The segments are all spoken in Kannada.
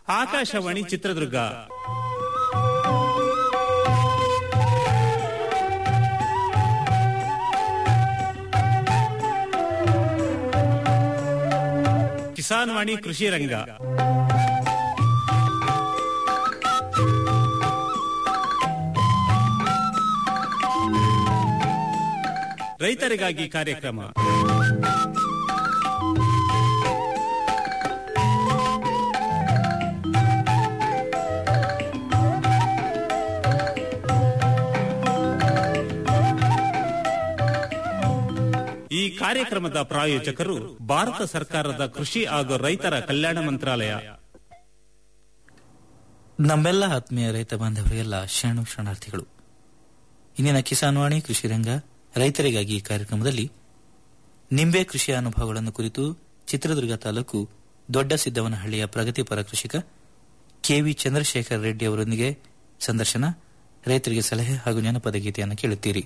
ಆಕಾಶವಾಣಿ ಚಿತ್ರದುರ್ಗ ಕಿಸಾನ್ ವಾಣಿ ಕೃಷಿ ರಂಗ ರೈತರಿಗಾಗಿ ಕಾರ್ಯಕ್ರಮ ಈ ಕಾರ್ಯಕ್ರಮದ ಪ್ರಾಯೋಜಕರು ಭಾರತ ಸರ್ಕಾರದ ಕೃಷಿ ಹಾಗೂ ರೈತರ ಕಲ್ಯಾಣ ಮಂತ್ರಾಲಯ ನಮ್ಮೆಲ್ಲ ಆತ್ಮೀಯ ರೈತ ಬಾಂಧವರಿಗೆಲ್ಲ ಶರಣು ಶರಣಾರ್ಥಿಗಳು ಇಂದಿನ ಕಿಸಾನ್ ವಾಣಿ ಕೃಷಿ ರಂಗ ರೈತರಿಗಾಗಿ ಈ ಕಾರ್ಯಕ್ರಮದಲ್ಲಿ ನಿಂಬೆ ಕೃಷಿಯ ಅನುಭವಗಳನ್ನು ಕುರಿತು ಚಿತ್ರದುರ್ಗ ತಾಲೂಕು ದೊಡ್ಡ ಸಿದ್ದವನಹಳ್ಳಿಯ ಪ್ರಗತಿಪರ ಕೃಷಿಕ ಕೆವಿ ಚಂದ್ರಶೇಖರ್ ರೆಡ್ಡಿ ಅವರೊಂದಿಗೆ ಸಂದರ್ಶನ ರೈತರಿಗೆ ಸಲಹೆ ಹಾಗೂ ಜನಪದ ಗೀತೆಯನ್ನು ಕೇಳುತ್ತೀರಿ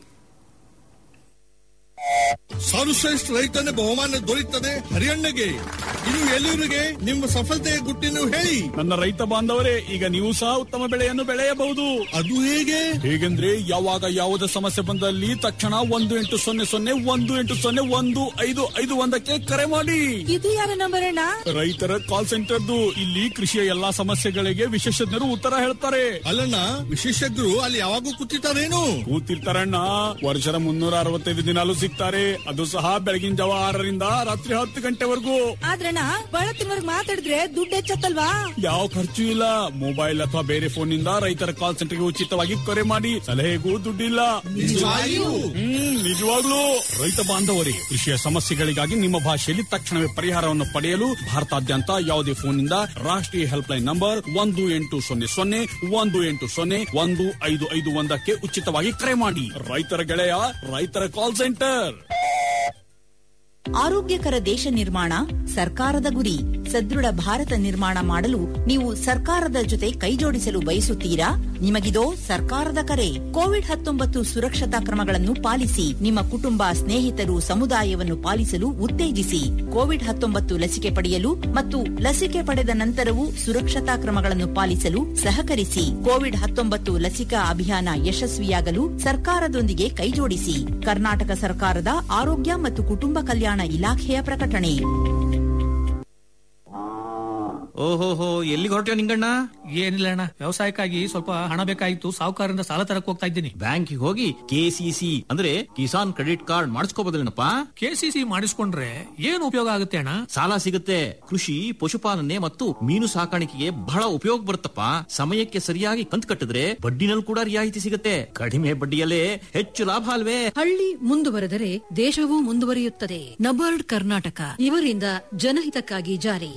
ಸರ್ವಶ್ರೇಷ್ಠ ರೈತನ ಬಹುಮಾನ ದೊರೆಯುತ್ತದೆ ಹರಿಯಣ್ಣಗೆ ಇದು ಎಲ್ಲರಿಗೆ ನಿಮ್ಮ ಸಫಲತೆಯ ಗುಟ್ಟಿನ ಹೇಳಿ ನನ್ನ ರೈತ ಬಾಂಧವರೇ ಈಗ ನೀವು ಸಹ ಉತ್ತಮ ಬೆಳೆಯನ್ನು ಬೆಳೆಯಬಹುದು ಅದು ಹೇಗೆ ಹೇಗೆಂದ್ರೆ ಯಾವಾಗ ಯಾವುದೇ ಸಮಸ್ಯೆ ಬಂದಲ್ಲಿ ತಕ್ಷಣ ಒಂದು ಎಂಟು ಸೊನ್ನೆ ಸೊನ್ನೆ ಒಂದು ಎಂಟು ಸೊನ್ನೆ ಒಂದು ಐದು ಐದು ಒಂದಕ್ಕೆ ಕರೆ ಮಾಡಿ ಇದು ಯಾರ ನಂಬರ್ ಅಣ್ಣ ರೈತರ ಕಾಲ್ ಸೆಂಟರ್ದು ಇಲ್ಲಿ ಕೃಷಿಯ ಎಲ್ಲಾ ಸಮಸ್ಯೆಗಳಿಗೆ ವಿಶೇಷಜ್ಞರು ಉತ್ತರ ಹೇಳ್ತಾರೆ ಅಲ್ಲಣ್ಣ ವಿಶೇಷಜ್ಞರು ಅಲ್ಲಿ ಯಾವಾಗೂ ಕೂತಿರ್ತಾರೇನು ಕೂತಿರ್ತಾರಣ್ಣ ವರ್ಷದ ಮುನ್ನೂರ ಅರವತ್ತೈದು ದಿನಾಲು ಸಿಗ್ತಾರೆ ಅದು ಸಹ ಬೆಳಗಿನ ಜಾವ ಆರರಿಂದ ರಾತ್ರಿ ಹತ್ತು ಗಂಟೆವರೆಗೂ ಆದ್ರಣ್ಣ ಬಳತ್ತಿನವರ್ಗ್ ಮಾತಾಡಿದ್ರೆ ದುಡ್ಡು ಹೆಚ್ಚತ್ತಲ್ವಾ ಯಾವ ಖರ್ಚು ಇಲ್ಲ ಮೊಬೈಲ್ ಅಥವಾ ಬೇರೆ ಫೋನ್ ನಿಂದ ರೈತರ ಕಾಲ್ ಸೆಂಟರ್ಗೆ ಉಚಿತವಾಗಿ ಕರೆ ಮಾಡಿ ಸಲಹೆಗೂ ದುಡ್ಡಿಲ್ಲ ನಿಜವಾಗಿಯೂ? ಹ್ಮ್ ನಿಜವಾಗ್ಲೂ ರೈತ ಬಾಂಧವರೇ ಕೃಷಿಯ ಸಮಸ್ಯೆಗಳಿಗಾಗಿ ನಿಮ್ಮ ಭಾಷೆಯಲ್ಲಿ ತಕ್ಷಣವೇ ಪರಿಹಾರವನ್ನು ಪಡೆಯಲು ಭಾರತಾದ್ಯಂತ ಯಾವುದೇ ಫೋನ್ನಿಂದ ರಾಷ್ಟ್ರೀಯ ಹೆಲ್ಪ್ ಲೈನ್ ನಂಬರ್ ಒಂದು ಎಂಟು ಸೊನ್ನೆ ಸೊನ್ನೆ ಒಂದು ಎಂಟು ಸೊನ್ನೆ ಒಂದು ಐದು ಐದು ಒಂದಕ್ಕೆ ಉಚಿತವಾಗಿ ಕರೆ ಮಾಡಿ ರೈತರ ಗೆಳೆಯ ರೈತರ ಕಾಲ್ ಸೆಂಟರ್ ಆರೋಗ್ಯಕರ ದೇಶ ನಿರ್ಮಾಣ ಸರ್ಕಾರದ ಗುರಿ ಸದೃಢ ಭಾರತ ನಿರ್ಮಾಣ ಮಾಡಲು ನೀವು ಸರ್ಕಾರದ ಜೊತೆ ಕೈಜೋಡಿಸಲು ಬಯಸುತ್ತೀರಾ ನಿಮಗಿದೋ ಸರ್ಕಾರದ ಕರೆ ಕೋವಿಡ್ ಹತ್ತೊಂಬತ್ತು ಸುರಕ್ಷತಾ ಕ್ರಮಗಳನ್ನು ಪಾಲಿಸಿ ನಿಮ್ಮ ಕುಟುಂಬ ಸ್ನೇಹಿತರು ಸಮುದಾಯವನ್ನು ಪಾಲಿಸಲು ಉತ್ತೇಜಿಸಿ ಕೋವಿಡ್ ಹತ್ತೊಂಬತ್ತು ಲಸಿಕೆ ಪಡೆಯಲು ಮತ್ತು ಲಸಿಕೆ ಪಡೆದ ನಂತರವೂ ಸುರಕ್ಷತಾ ಕ್ರಮಗಳನ್ನು ಪಾಲಿಸಲು ಸಹಕರಿಸಿ ಕೋವಿಡ್ ಹತ್ತೊಂಬತ್ತು ಲಸಿಕಾ ಅಭಿಯಾನ ಯಶಸ್ವಿಯಾಗಲು ಸರ್ಕಾರದೊಂದಿಗೆ ಕೈಜೋಡಿಸಿ ಕರ್ನಾಟಕ ಸರ್ಕಾರದ ಆರೋಗ್ಯ ಮತ್ತು ಕುಟುಂಬ ಕಲ್ಯಾಣ ಇಲಾಖೆಯ ಪ್ರಕಟಣೆ ಓಹೋಹೋ ಎಲ್ಲಿಗೆ ಹೊರಟ್ಯೋ ನಿಂಗಣ್ಣ ಏನಿಲ್ಲ ಅಣ್ಣ ವ್ಯವಸಾಯಕ್ಕಾಗಿ ಸ್ವಲ್ಪ ಹಣ ಬೇಕಾಗಿತ್ತು ಸಾಹುಕಾರರಿಂದ ಸಾಲ ತರಕ್ ಹೋಗ್ತಾ ಇದ್ದೀನಿ ಬ್ಯಾಂಕಿಗೆ ಹೋಗಿ ಕೆಸಿಸಿ ಅಂದ್ರೆ ಕಿಸಾನ್ ಕ್ರೆಡಿಟ್ ಕಾರ್ಡ್ ಮಾಡಿಸ್ಕೋಬೋದಿಲ್ಲನಪ್ಪ ಕೆಸಿಸಿ ಮಾಡಿಸ್ಕೊಂಡ್ರೆ ಏನ್ ಉಪಯೋಗ ಆಗುತ್ತೆ ಅಣ್ಣ ಸಾಲ ಸಿಗುತ್ತೆ ಕೃಷಿ ಪಶುಪಾಲನೆ ಮತ್ತು ಮೀನು ಸಾಕಾಣಿಕೆಗೆ ಬಹಳ ಉಪಯೋಗ ಬರುತ್ತಪ್ಪ ಸಮಯಕ್ಕೆ ಸರಿಯಾಗಿ ಕಂತು ಕಟ್ಟಿದ್ರೆ ಬಡ್ಡಿನಲ್ಲಿ ಕೂಡ ರಿಯಾಯಿತಿ ಸಿಗುತ್ತೆ ಕಡಿಮೆ ಬಡ್ಡಿಯಲ್ಲೇ ಹೆಚ್ಚು ಲಾಭ ಅಲ್ವೇ ಹಳ್ಳಿ ಮುಂದುವರೆದರೆ ದೇಶವೂ ಮುಂದುವರಿಯುತ್ತದೆ ನಬಾರ್ಡ್ ಕರ್ನಾಟಕ ಇವರಿಂದ ಜನಹಿತಕ್ಕಾಗಿ ಜಾರಿ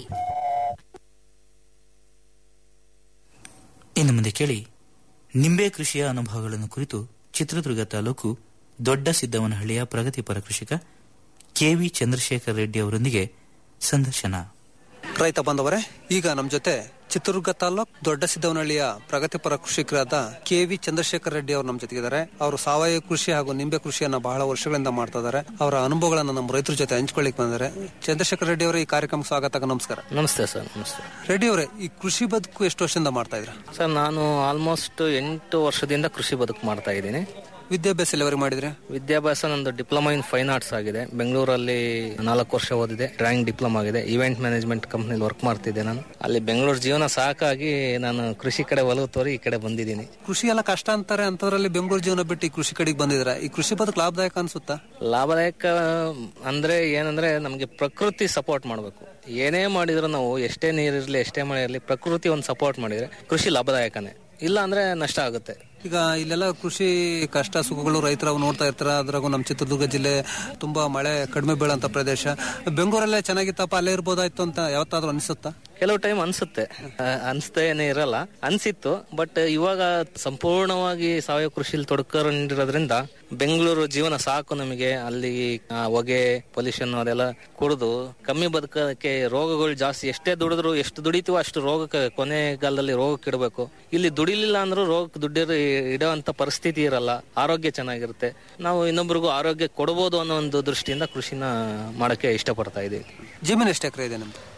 ಇನ್ನು ಮುಂದೆ ಕೇಳಿ ನಿಂಬೆ ಕೃಷಿಯ ಅನುಭವಗಳನ್ನು ಕುರಿತು ಚಿತ್ರದುರ್ಗ ತಾಲೂಕು ದೊಡ್ಡ ಸಿದ್ದವನಹಳ್ಳಿಯ ಪ್ರಗತಿಪರ ಕೃಷಿಕ ಕೆವಿ ಚಂದ್ರಶೇಖರ್ ರೆಡ್ಡಿ ಅವರೊಂದಿಗೆ ಸಂದರ್ಶನ ರೈತ ಬಾಂಧವರೇ ಈಗ ನಮ್ಮ ಜೊತೆ ಚಿತ್ರದುರ್ಗ ತಾಲೂಕ್ ದೊಡ್ಡ ಸಿದ್ದವನಹಳ್ಳಿಯ ಪ್ರಗತಿಪರ ಕೃಷಿಕರಾದ ಕೆ ವಿ ಚಂದ್ರಶೇಖರ್ ರೆಡ್ಡಿ ಅವರು ನಮ್ಮ ಜೊತೆಗಿದ್ದಾರೆ ಅವರು ಸಾವಯವ ಕೃಷಿ ಹಾಗೂ ನಿಂಬೆ ಕೃಷಿಯನ್ನ ಬಹಳ ವರ್ಷಗಳಿಂದ ಮಾಡ್ತಾ ಇದ್ದಾರೆ ಅವರ ಅನುಭವಗಳನ್ನ ನಮ್ಮ ರೈತರ ಜೊತೆ ಹಂಚ್ಕೊಳ್ಳಿಕ್ ಬಂದಿದ್ದಾರೆ ಚಂದ್ರಶೇಖರ್ ರೆಡ್ಡಿ ಅವರೇ ಈ ಕಾರ್ಯಕ್ರಮಕ್ಕೆ ಸ್ವಾಗತ ನಮಸ್ಕಾರ ನಮಸ್ತೆ ಸರ್ ನಮಸ್ತೆ ರೆಡ್ಡಿ ಅವರೇ ಈ ಕೃಷಿ ಬದುಕು ಎಷ್ಟು ವರ್ಷದಿಂದ ಮಾಡ್ತಾ ಇದ್ರ ಸರ್ ನಾನು ಆಲ್ಮೋಸ್ಟ್ ಎಂಟು ವರ್ಷದಿಂದ ಕೃಷಿ ಬದುಕು ಮಾಡ್ತಾ ಇದ್ದೀನಿ ವಿದ್ಯಾಭ್ಯಾಸ ಎಲ್ಲಿವರೆಗೆ ಮಾಡಿದ್ರೆ ವಿದ್ಯಾಭ್ಯಾಸ ನಂದು ಡಿಪ್ಲೊಮಾ ಇನ್ ಫೈನ್ ಆರ್ಟ್ಸ್ ಆಗಿದೆ ಬೆಂಗಳೂರಲ್ಲಿ ನಾಲ್ಕು ವರ್ಷ ಓದಿದೆ ಡ್ರಾಯಿಂಗ್ ಡಿಪ್ಲೊಮಾ ಆಗಿದೆ ಇವೆಂಟ್ ಮ್ಯಾನೇಜ್ಮೆಂಟ್ ಕಂಪ್ನಿಲಿ ವರ್ಕ್ ಮಾಡ್ತಿದ್ದೆ ನಾನು ಅಲ್ಲಿ ಬೆಂಗಳೂರು ಜೀವನ ಸಾಕಾಗಿ ನಾನು ಕೃಷಿ ಕಡೆ ಒಲವು ತೋರಿ ಈ ಕಡೆ ಬಂದಿದ್ದೀನಿ ಕೃಷಿ ಎಲ್ಲ ಕಷ್ಟ ಅಂತಾರೆ ಅಂತದ್ರಲ್ಲಿ ಬೆಂಗಳೂರು ಜೀವನ ಬಿಟ್ಟು ಈ ಕೃಷಿ ಕಡೆಗೆ ಬಂದಿದ್ರ ಈ ಕೃಷಿ ಬದುಕು ಲಾಭದಾಯಕ ಅನ್ಸುತ್ತಾ ಲಾಭದಾಯಕ ಅಂದ್ರೆ ಏನಂದ್ರೆ ನಮಗೆ ಪ್ರಕೃತಿ ಸಪೋರ್ಟ್ ಮಾಡಬೇಕು ಏನೇ ಮಾಡಿದ್ರು ನಾವು ಎಷ್ಟೇ ನೀರಿರಲಿ ಎಷ್ಟೇ ಮಳೆ ಇರಲಿ ಪ್ರಕೃತಿ ಒಂದು ಸಪೋರ್ಟ್ ಮಾಡಿದ್ರೆ ಕೃಷಿ ಲಾಭದಾಯಕನೇ ಇಲ್ಲ ಅಂದ್ರೆ ನಷ್ಟ ಆಗುತ್ತೆ ಈಗ ಇಲ್ಲೆಲ್ಲ ಕೃಷಿ ಕಷ್ಟ ಸುಖಗಳು ರೈತರು ನೋಡ್ತಾ ಇರ್ತಾರ ಅದ್ರಾಗೂ ನಮ್ಮ ಚಿತ್ರದುರ್ಗ ಜಿಲ್ಲೆ ತುಂಬಾ ಮಳೆ ಕಡಿಮೆ ಬೀಳಂತ ಪ್ರದೇಶ ಬೆಂಗಳೂರಲ್ಲೇ ಚೆನ್ನಾಗಿತ್ತಪ್ಪ ಅಲ್ಲೇ ಇರ್ಬೋದಾಯ್ತು ಅಂತ ಯಾವತ್ತಾದ್ರೂ ಅನಿಸುತ್ತಾ ಕೆಲವು ಟೈಮ್ ಅನ್ಸುತ್ತೆ ಆ, ಅನ್ಸ್ದೇ ಏನೇ ಇರಲ್ಲ ಅನ್ಸಿತ್ತು ಬಟ್ ಇವಾಗ ಸಂಪೂರ್ಣವಾಗಿ ಸಾವಯವ ಕೃಷಿಲಿ ತೊಡಕೊಂಡಿರೋದ್ರಿಂದ ಬೆಂಗಳೂರು ಜೀವನ ಸಾಕು ನಮಗೆ ಅಲ್ಲಿ ಆ, ಹೊಗೆ ಪೊಲ್ಯೂಷನ್ ಅದೆಲ್ಲ ಕುಡಿದು ಕಮ್ಮಿ ಬದುಕೋದಕ್ಕೆ ರೋಗಗಳು ಜಾಸ್ತಿ ಎಷ್ಟೇ ದುಡಿದ್ರು ಎಷ್ಟು ದುಡಿತೀವೋ ಅಷ್ಟು ರೋಗಕ್ಕೆ ಕೊನೆಗಾಲದಲ್ಲಿ ರೋಗಕ್ಕೆ ಇಡಬೇಕು ಇಲ್ಲಿ ದುಡಿಲಿಲ್ಲ ಅಂದ್ರೂ ರೋಗಕ್ಕೆ ದುಡ್ಡಿರೋ ಇಡುವಂತ ಪರಿಸ್ಥಿತಿ ಇರಲ್ಲ ಆರೋಗ್ಯ ಚೆನ್ನಾಗಿರುತ್ತೆ ನಾವು ಇನ್ನೊಬ್ರಿಗೂ ಆರೋಗ್ಯ ಕೊಡಬಹುದು ಅನ್ನೋ ಒಂದು ದೃಷ್ಟಿಯಿಂದ ಕೃಷಿನ ಮಾಡಕ್ಕೆ ಇಷ್ಟಪಡ್ತಾ ಇದೀವಿ ಜಮೀನು ಎಷ್ಟು ಎಕರೆ ಇದೆ ನಿಮ್ದು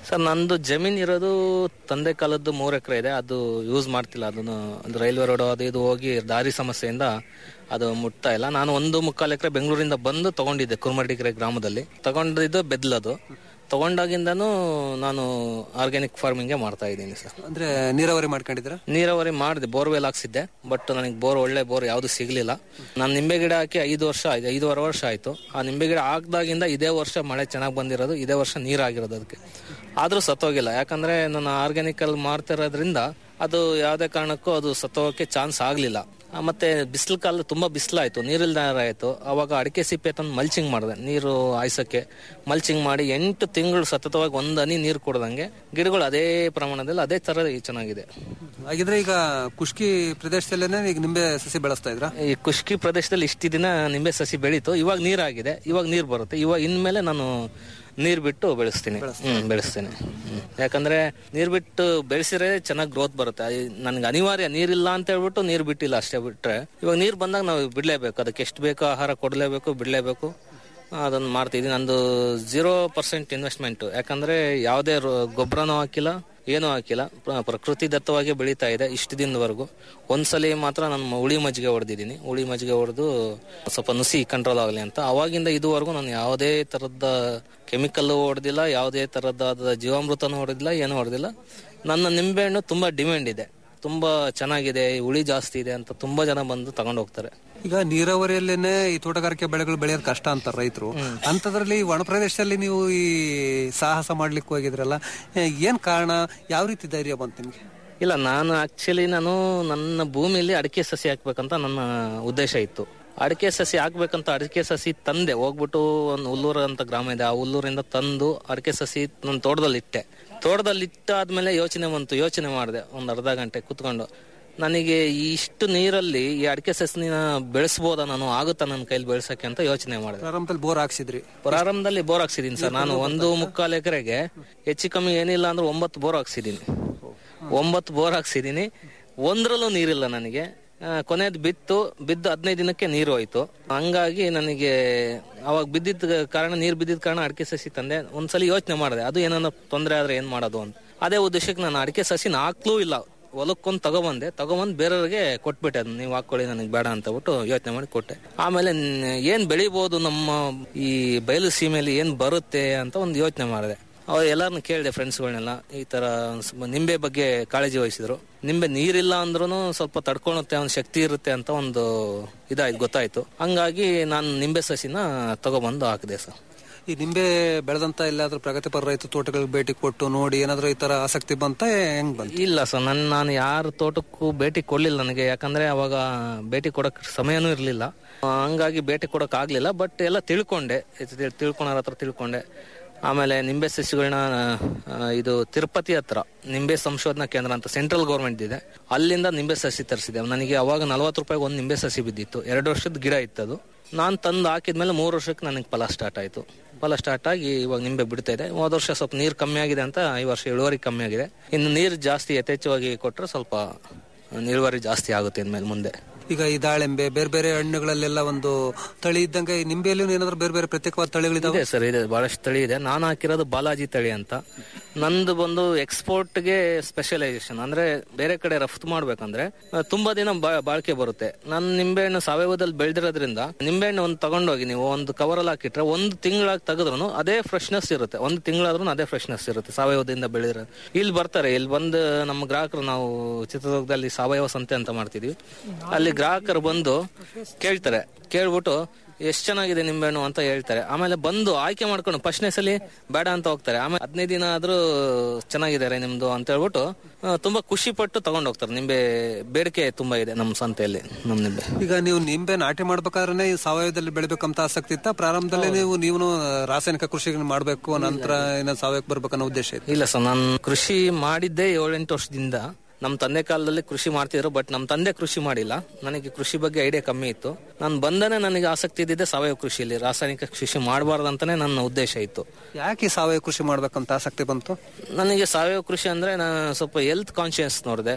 ಸರ್ ನಂದು ಜಮೀನ್ ಇರೋದು ತಂದೆ ಕಾಲದ್ದು ಮೂರು ಎಕರೆ ಇದೆ ಅದು ಯೂಸ್ ಮಾಡ್ತಿಲ್ಲ ಅದನ್ನು ಒಂದು ರೈಲ್ವೆ ರೋಡ್ ಅದು ಇದು ಹೋಗಿ ದಾರಿ ಸಮಸ್ಯೆಯಿಂದ ಅದು ಮುಟ್ತಾ ಇಲ್ಲ ನಾನು ಒಂದು ಮುಕ್ಕಾಲು ಎಕರೆ ಬೆಂಗಳೂರಿಂದ ಬಂದು ತಗೊಂಡಿದ್ದೆ ಕುರ್ಮಡಿಕೆರೆ ಗ್ರಾಮದಲ್ಲಿ ತಗೊಂಡಿದ್ದು ಬೆದ್ಲದು ತಗೊಂಡಾಗಿಂದನೂ ನಾನು ಆರ್ಗ್ಯಾನಿಕ್ ಫಾರ್ಮಿಂಗ್ ಮಾಡ್ತಾ ಇದ್ದೀನಿ ಸರ್ ಅಂದ್ರೆ ನೀರಾವರಿ ಮಾಡ್ಕೊಂಡಿದ್ರ ನೀರಾವರಿ ಮಾಡಿದೆ ಬೋರ್ವೆಲ್ ಹಾಕ್ಸಿದ್ದೆ ಬಟ್ ನನಗೆ ಬೋರ್ ಒಳ್ಳೆ ಬೋರ್ ಯಾವುದು ಸಿಗ್ಲಿಲ್ಲ ನಾನು ನಿಂಬೆ ಗಿಡ ಹಾಕಿ ಐದು ವರ್ಷ ಆಯ್ತು ಐದೂವರೆ ವರ್ಷ ಆಯ್ತು ಆ ನಿಂಬೆ ಗಿಡ ಹಾಕ್ದಾಗಿಂದ ಇದೇ ವರ್ಷ ಮಳೆ ಚೆನ್ನಾಗಿ ಬಂದಿರೋದು ಇದೇ ವರ್ಷ ನೀರಾಗಿರೋದು ಅದಕ್ಕೆ ಆದ್ರೂ ಸತ್ತೋಗಿಲ್ಲ ಯಾಕಂದ್ರೆ ನಾನು ಆರ್ಗ್ಯಾನಿಕ್ ಅಲ್ಲಿ ಮಾಡ್ತಿರೋದ್ರಿಂದ ಅದು ಯಾವುದೇ ಕಾರಣಕ್ಕೂ ಅದು ಸತ್ತೋಗಕ್ಕೆ ಚಾನ್ಸ್ ಆಗ್ಲಿಲ್ಲ ಆ, ಮತ್ತೆ ಬಿಸಿಲು ಕಾಲ ತುಂಬಾ ಬಿಸಿಲಾಯ್ತು ನೀರಿಲ್ದಾರ ಆಯ್ತು ಅವಾಗ ಅಡಿಕೆ ಸಿಪ್ಪೆ ತಂದು ಮಲ್ಚಿಂಗ್ ಮಾಡಿದೆ ನೀರು ಹಾಯ್ಸಕ್ಕೆ ಮಲ್ಚಿಂಗ್ ಮಾಡಿ ಎಂಟು ತಿಂಗಳು ಸತತವಾಗಿ ಒಂದ್ ಹನಿ ನೀರು ಕೊಡ್ದಂಗೆ ಗಿಡಗಳು ಅದೇ ಪ್ರಮಾಣದಲ್ಲಿ ಅದೇ ತರ ಚೆನ್ನಾಗಿದೆ ಹಾಗಿದ್ರೆ ಈಗ ಕುಷ್ಕಿ ಪ್ರದೇಶದಲ್ಲೇನೆ ಈಗ ನಿಂಬೆ ಸಸಿ ಬೆಳೆಸ್ತಾ ಇದ್ರ ಈ ಕುಷ್ಕಿ ಪ್ರದೇಶದಲ್ಲಿ ಇಷ್ಟು ದಿನ ನಿಂಬೆ ಸಸಿ ಬೆಳೀತು ಇವಾಗ ನೀರಾಗಿದೆ ಇವಾಗ ನೀರು ಬರುತ್ತೆ ಇವಾಗ ಇನ್ಮೇಲೆ ನಾನು ನೀರ್ ಬಿಟ್ಟು ಬೆಳೆಸ್ತೀನಿ ಹ್ಮ್ ಬೆಳೆಸ್ತೇನೆ ಹ್ಮ್. ಯಾಕಂದ್ರೆ ನೀರ್ ಬಿಟ್ಟು ಬೆಳೆಸಿದ್ರೆ ಚೆನ್ನಾಗಿ ಗ್ರೋತ್ ಬರುತ್ತೆ ನನ್ಗೆ ಅನಿವಾರ್ಯ ನೀರಿಲ್ಲ ಅಂತ ಹೇಳ್ಬಿಟ್ಟು ನೀರ್ ಬಿಟ್ಟಿಲ್ಲ ಅಷ್ಟೇ ಬಿಟ್ರೆ ಇವಾಗ ನೀರ್ ಬಂದಾಗ ನಾವು ಬಿಡ್ಲೇಬೇಕು ಅದಕ್ಕೆ ಎಷ್ಟು ಬೇಕೋ ಆಹಾರ ಕೊಡ್ಲೇಬೇಕು ಬಿಡ್ಲೇಬೇಕು ಅದನ್ನ ಮಾಡ್ತಿದ್ದೀನಿ ನಂದು ಜೀರೋ ಪರ್ಸೆಂಟ್ ಇನ್ವೆಸ್ಟ್ಮೆಂಟ್ ಯಾಕಂದ್ರೆ ಯಾವುದೇ ಗೊಬ್ಬರನೂ ಹಾಕಿಲ್ಲ ಏನೂ ಹಾಕಿಲ್ಲ ಪ್ರ- ಪ್ರಕೃತಿ ದತ್ತವಾಗಿ ಬೆಳೀತಾ ಇದೆ ಇಷ್ಟು ದಿನದವರೆಗೂ ಒಂದ್ಸಲಿ ಮಾತ್ರ ನಾನು ಉಳಿ ಮಜ್ಜಿಗೆ ಹೊಡೆದಿದ್ದೀನಿ ಉಳಿ ಮಜ್ಜಿಗೆ ಹೊಡೆದು ಸ್ವಲ್ಪ ನುಸಿ ಕಂಟ್ರೋಲ್ ಆಗಲಿ ಅಂತ ಅವಾಗಿಂದ ಇದುವರೆಗೂ ನಾನು ಯಾವುದೇ ತರದ ಕೆಮಿಕಲ್ ಹೊಡೆದಿಲ್ಲ ಯಾವುದೇ ತರದಾದ ಜೀವಾಮೃತನೂ ಹೊಡೆದಿಲ್ಲ ಏನೂ ಹೊಡೆದಿಲ್ಲ ನನ್ನ ನಿಂಬೆಹಣ್ಣು ತುಂಬಾ ಡಿಮ್ಯಾಂಡ್ ಇದೆ ತುಂಬಾ ಚೆನ್ನಾಗಿದೆ ಹುಳಿ ಜಾಸ್ತಿ ಇದೆ ಅಂತ ತುಂಬಾ ಜನ ಬಂದು ತಗೊಂಡು ಹೋಗ್ತಾರೆ ಈಗ ನೀರಾವರಿಯಲ್ಲೇನೆ ಈ ತೋಟಗಾರಿಕೆ ಬೆಳೆಗಳು ಬೆಳೆಯೋದು ಕಷ್ಟ ಅಂತಾರೆ ರೈತರು ಅಂತದ್ರಲ್ಲಿ ಒಣ ಪ್ರದೇಶದಲ್ಲಿ ನೀವು ಈ ಸಾಹಸ ಮಾಡ್ಲಿಕ್ಕೆ ಹೋಗಿದ್ರಲ್ಲ ಏ, ಏನ್ ಕಾರಣ ಯಾವ ರೀತಿ ಧೈರ್ಯ ಬಂತು ನಿಮ್ಗೆ ಇಲ್ಲ ನಾನು ಆಕ್ಚುಲಿ ನಾನು ನನ್ನ ಭೂಮಿಯಲ್ಲಿ ಅಡಿಕೆ ಸಸಿ ಹಾಕ್ಬೇಕಂತ ನನ್ನ ಉದ್ದೇಶ ಇತ್ತು ಅಡಿಕೆ ಸಸಿ ಹಾಕ್ಬೇಕಂತ ಅಡಿಕೆ ಸಸಿ ತಂದೆ ಹೋಗ್ಬಿಟ್ಟು ಒಂದು ಹುಲ್ಲೂರು ಅಂತ ಗ್ರಾಮ ಇದೆ ಆ ಹುಲ್ಲೂರಿಂದ ತಂದು ಅಡಿಕೆ ಸಸಿ ನನ್ನ ತೋಟದಲ್ಲಿ ಇಟ್ಟೆ ತೋಟದಲ್ಲಿ ಇಟ್ಟಾದ್ಮೇಲೆ ಯೋಚನೆ ಬಂತು ಯೋಚನೆ ಮಾಡಿದೆ ಒಂದು ಅರ್ಧ ಗಂಟೆ ಕುತ್ಕೊಂಡು ನನಗೆ ಇಷ್ಟು ನೀರಲ್ಲಿ ಈ ಅಡಿಕೆ ಸಸಿನ ಬೆಳೆಸ್ಬೋದಾ ನಾನು ಆಗುತ್ತಾ ನನ್ನ ಕೈಲಿ ಬೆಳೆಸಕ್ಕೆ ಅಂತ ಯೋಚನೆ ಮಾಡಿದೆ ಪ್ರಾರಂಭದಲ್ಲಿ ಬೋರ್ ಹಾಕ್ಸಿದ್ರಿ ಪ್ರಾರಂಭದಲ್ಲಿ ಬೋರ್ ಹಾಕ್ಸಿದೀನಿ ಸರ್ ನಾನು ಒಂದು ಮುಕ್ಕಾಲು ಎಕರೆಗೆ ಹೆಚ್ಚು ಕಮ್ಮಿ ಏನಿಲ್ಲ ಅಂದ್ರೆ ಒಂಬತ್ತು ಬೋರ್ ಹಾಕ್ಸಿದೀನಿ ಒಂಬತ್ತು ಬೋರ್ ಹಾಕ್ಸಿದೀನಿ ಒಂದ್ರಲ್ಲೂ ನೀರಿಲ್ಲ ನನಗೆ ಕೊನೆಯದು ಬಿತ್ತು ಬಿದ್ದು ಹದಿನೈದು ದಿನಕ್ಕೆ ನೀರು ಹೋಯ್ತು ಹಂಗಾಗಿ ನನಗೆ ಅವಾಗ ಬಿದ್ದಿದ್ದ ಕಾರಣ ನೀರು ಬಿದ್ದಿದ್ದ ಕಾರಣ ಅಡಿಕೆ ಸಸಿ ತಂದೆ ಒಂದ್ಸಲಿ ಯೋಚನೆ ಮಾಡಿದೆ ಅದು ಏನಾರ ತೊಂದರೆ ಆದ್ರೆ ಏನ್ ಮಾಡೋದು ಅಂತ ಅದೇ ಉದ್ದೇಶಕ್ಕೆ ನಾನು ಅಡಿಕೆ ಸಸಿನ ಹಾಕ್ಲೂ ಇಲ್ಲ ಹೊಲಕ್ಕೊಂದು ತಗೊಬಂದೆ ತಗೊಬಂದು ಬೇರೆಯವ್ರಿಗೆ ಕೊಟ್ಬಿಟ್ಟೆ ಅದನ್ನ ನೀವು ಹಾಕೊಳ್ಳಿ ನನಗೆ ಬೇಡ ಅಂತ ಬಿಟ್ಟು ಯೋಚನೆ ಮಾಡಿ ಕೊಟ್ಟೆ ಆಮೇಲೆ ನ್- ಏನ್ ಬೆಳಿಬೋದು ನಮ್ಮ ಈ ಬಯಲು ಸೀಮೆಯಲ್ಲಿ ಏನ್ ಬರುತ್ತೆ ಅಂತ ಒಂದು ಯೋಚನೆ ಮಾಡಿದೆ ಅವ್ರು ಎಲ್ಲಾರನ್ನ ಕೇಳಿದೆ ಫ್ರೆಂಡ್ಸ್ಗಳನ್ನೆಲ್ಲ ಈ ತರ ಒಂದ್ ಸ್ವಲ್ಪ ನಿಂಬೆ ಬಗ್ಗೆ ಕಾಳಜಿ ವಹಿಸಿದ್ರು ನಿಂಬೆ ನೀರಿಲ್ಲ ಅಂದ್ರೂ ಸ್ವಲ್ಪ ತಡ್ಕೊಳುತ್ತೆ ಒಂದು ಶಕ್ತಿ ಇರುತ್ತೆ ಅಂತ ಒಂದು ಇದಾಯ್ತು ಗೊತ್ತಾಯ್ತು ಹಂಗಾಗಿ ನಾನು ನಿಂಬೆ ಸಸಿನ ತಗೊಬಂದು ಹಾಕಿದೆ ಸರ್ ಈ ನಿಂಬೆ ಬೆಳೆದಂತ ಎಲ್ಲಾದ್ರೂ ಪ್ರಗತಿಪರ ರೈತ ತೋಟಗಳಿಗೆ ಭೇಟಿ ಕೊಟ್ಟು ನೋಡಿ ಏನಾದ್ರೂ ಈ ತರ ಆಸಕ್ತಿ ಬಂತ ಹೆಂಗ್ ಬಂತು ಇಲ್ಲ ಸರ್ ನನ್ ನಾನು ಯಾರ ತೋಟಕ್ಕೂ ಭೇಟಿ ಕೊಡ್ಲಿಲ್ಲ ನನಗೆ ಯಾಕಂದ್ರೆ ಅವಾಗ ಭೇಟಿ ಕೊಡಕ್ ಸಮಯನೂ ಇರಲಿಲ್ಲ ಹಂಗಾಗಿ ಭೇಟಿ ಕೊಡಕ್ ಆಗ್ಲಿಲ್ಲ ಬಟ್ ಎಲ್ಲ ತಿಳ್ಕೊಂಡೆ ಇದು ತಿಳ್- ತಿಳ್ಕೊಳೋರ್ ಹತ್ರ ತಿಳ್ಕೊಂಡೆ ಆಮೇಲೆ ನಿಂಬೆ ಸಸಿಗಳನ್ನ ಆ, ಇದು ತಿರುಪತಿ ಹತ್ರ ನಿಂಬೆ ಸಂಶೋಧನಾ ಕೇಂದ್ರ ಅಂತ ಸೆಂಟ್ರಲ್ ಗೌರ್ಮೆಂಟ್ ಇದೆ ಅಲ್ಲಿಂದ ನಿಂಬೆ ಸಸಿ ತರಿಸಿದೆ ನನಗೆ ಅವಾಗ ನಲ್ವತ್ತು ರೂಪಾಯಿಗೆ ಒಂದು ನಿಂಬೆ ಸಸಿ ಬಿದ್ದಿತ್ತು ಎರಡು ವರ್ಷದ ಗಿಡ ಇತ್ತದು ನಾನು ತಂದು ಹಾಕಿದ್ಮೇಲೆ ಮೂರು ವರ್ಷಕ್ಕೆ ನನಗೆ ಫಲ ಸ್ಟಾರ್ಟ್ ಆಯ್ತು ಫಲ ಸ್ಟಾರ್ಟ್ ಆಗಿ ಇವಾಗ ನಿಂಬೆ ಬಿಡ್ತಾ ಇದೆ ಹೋದ ವರ್ಷ ಸ್ವಲ್ಪ ನೀರು ಕಮ್ಮಿ ಆಗಿದೆ ಅಂತ ಈ ವರ್ಷ ಇಳುವರಿ ಕಮ್ಮಿ ಆಗಿದೆ ಇನ್ನು ನೀರು ಜಾಸ್ತಿ ಯಥೇಚ್ಛವಾಗಿ ಕೊಟ್ಟರೆ ಸ್ವಲ್ಪ ಇಳುವರಿ ಜಾಸ್ತಿ ಆಗುತ್ತೆ ಇನ್ಮೇಲೆ ಮುಂದೆ ಈಗ ಈ ದಾಳಿಂಬೆ ಬೇರೆ ಬೇರೆ ಹಣ್ಣುಗಳಲ್ಲೆಲ್ಲ ಒಂದು ತಳಿ ಇದ್ದಂಗೆ ಈ ನಿಂಬೆಯಲ್ಲೂ ಏನಾದ್ರೂ ಬೇರೆ ಬೇರೆ ಪ್ರತ್ಯೇಕವಾದ ತಳಿಗಳಿದಾವೆ ಇದೆ ಸರ್ ಇದೆ ಬಹಳಷ್ಟು ತಳಿ ಇದೆ ನಾನು ಹಾಕಿರೋದು ಬಾಲಾಜಿ ತಳಿ ಅಂತ ನಂದು ಬಂದು ಎಕ್ಸ್ಪೋರ್ಟ್ಗೆ ಸ್ಪೆಷಲೈಸೇಷನ್ ಅಂದ್ರೆ ಬೇರೆ ಕಡೆ ರಫ್ತು ಮಾಡ್ಬೇಕಂದ್ರೆ ಆ, ತುಂಬಾ ದಿನ ಬಾ- ಬಾಳಿಕೆ ಬರುತ್ತೆ ನಾನು ನಿಂಬೆಹಣ್ಣು ಸಾವಯವದಲ್ಲಿ ಬೆಳೆದಿರೋದ್ರಿಂದ ನಿಂಬೆಹಣ್ಣು ಒಂದು ತಗೊಂಡೋಗಿ ನೀವು ಒಂದು ಕವರಲ್ಲಿ ಹಾಕಿಟ್ರೆ ಒಂದು ತಿಂಗಳಾಗಿ ತೆಗೆದ್ರು ಅದೇ ಫ್ರೆಶ್ನೆಸ್ ಇರುತ್ತೆ ಒಂದು ತಿಂಗಳಾದ್ರೂ ಅದೇ ಫ್ರೆಶ್ನೆಸ್ ಇರುತ್ತೆ ಸಾವಯವದಿಂದ ಬೆಳೆದಿರೋ ಇಲ್ಲಿ ಬರ್ತಾರೆ ಇಲ್ಲಿ ಬಂದು ನಮ್ಮ ಗ್ರಾಹಕರು ನಾವು ಚಿತ್ರದುರ್ಗದಲ್ಲಿ ಸಾವಯವ ಸಂತೆ ಅಂತ ಮಾಡ್ತಿದ್ವಿ ಅಲ್ಲಿ ಗ್ರಾಹಕರು ಬಂದು ಕೇಳ್ತಾರೆ ಕೇಳ್ಬಿಟ್ಟು ಎಷ್ಟ್ ಚೆನ್ನಾಗಿದೆ ನಿಂಬೆಹಣ್ಣು ಅಂತ ಹೇಳ್ತಾರೆ ಆಮೇಲೆ ಬಂದು ಆಯ್ಕೆ ಮಾಡ್ಕೊಂಡು ಫಸ್ಟ್ನೇ ಸಲಿ ಬೇಡ ಅಂತ ಹೋಗ್ತಾರೆ ಆಮೇಲೆ ಹದಿನೈದು ದಿನ ಆದ್ರೂ ಚೆನ್ನಾಗಿದ್ದಾರೆ ನಿಮ್ದು ಅಂತ ಹೇಳ್ಬಿಟ್ಟು ಆ, ತುಂಬಾ ಖುಷಿ ಪಟ್ಟು ತಗೊಂಡ್ ಹೋಗ್ತಾರೆ ನಿಂಬೆ ಬೇಡಿಕೆ ತುಂಬಾ ಇದೆ ನಮ್ಮ ಸಂತೆಯಲ್ಲಿ ನಮ್ ನಿಂಬೆ ಈಗ ನೀವು ನಿಂಬೆ ನಾಟಿ ಮಾಡ್ಬೇಕಾದ್ರೆ ಈ ಸಾವಯವದಲ್ಲಿ ಬೆಳಿಬೇಕಂತ ಆಸಕ್ತಿ ಇತ್ತ ಪ್ರಾರಂಭದಲ್ಲಿ ನೀವು ನೀವು ರಾಸಾಯನಿಕ ಕೃಷಿ ಮಾಡ್ಬೇಕು ನಂತರ ಏನೋ ಸಾವಯವಕ್ಕೆ ಬರ್ಬೇಕನ್ನೋ ಉದ್ದೇಶ ಇತ್ತು ಇಲ್ಲ ಸರ್ ನಾನು ಕೃಷಿ ಮಾಡಿದ್ದೆ ಏಳೆಂಟು ವರ್ಷದಿಂದ ನಮ್ಮ ತಂದೆ ಕಾಲದಲ್ಲಿ ಕೃಷಿ ಮಾಡ್ತಿದ್ರು ಬಟ್ ನಮ್ಮ ತಂದೆ ಕೃಷಿ ಮಾಡಿಲ್ಲ ನನಗೆ ಕೃಷಿ ಬಗ್ಗೆ ಐಡಿಯಾ ಕಮ್ಮಿ ಇತ್ತು ನಾನು ಬಂದನೆ ನನಗೆ ಆಸಕ್ತಿ ಇದ್ದಿದ್ದೆ ಸಾವಯವ ಕೃಷಿಯಲ್ಲಿ ರಾಸಾಯನಿಕ ಕೃಷಿ ಮಾಡಬಾರ್ದಂತಾನೆ ನನ್ನ ಉದ್ದೇಶ ಇತ್ತು ಯಾಕೆ ಈ ಸಾವಯವ ಕೃಷಿ ಮಾಡ್ಬೇಕಂತ ಆಸಕ್ತಿ ಬಂತು ನನಗೆ ಸಾವಯವ ಕೃಷಿ ಅಂದ್ರೆ ನಾನು ಸ್ವಲ್ಪ ಹೆಲ್ತ್ ಕಾನ್ಶಿಯಸ್ ನೋಡಿದೆ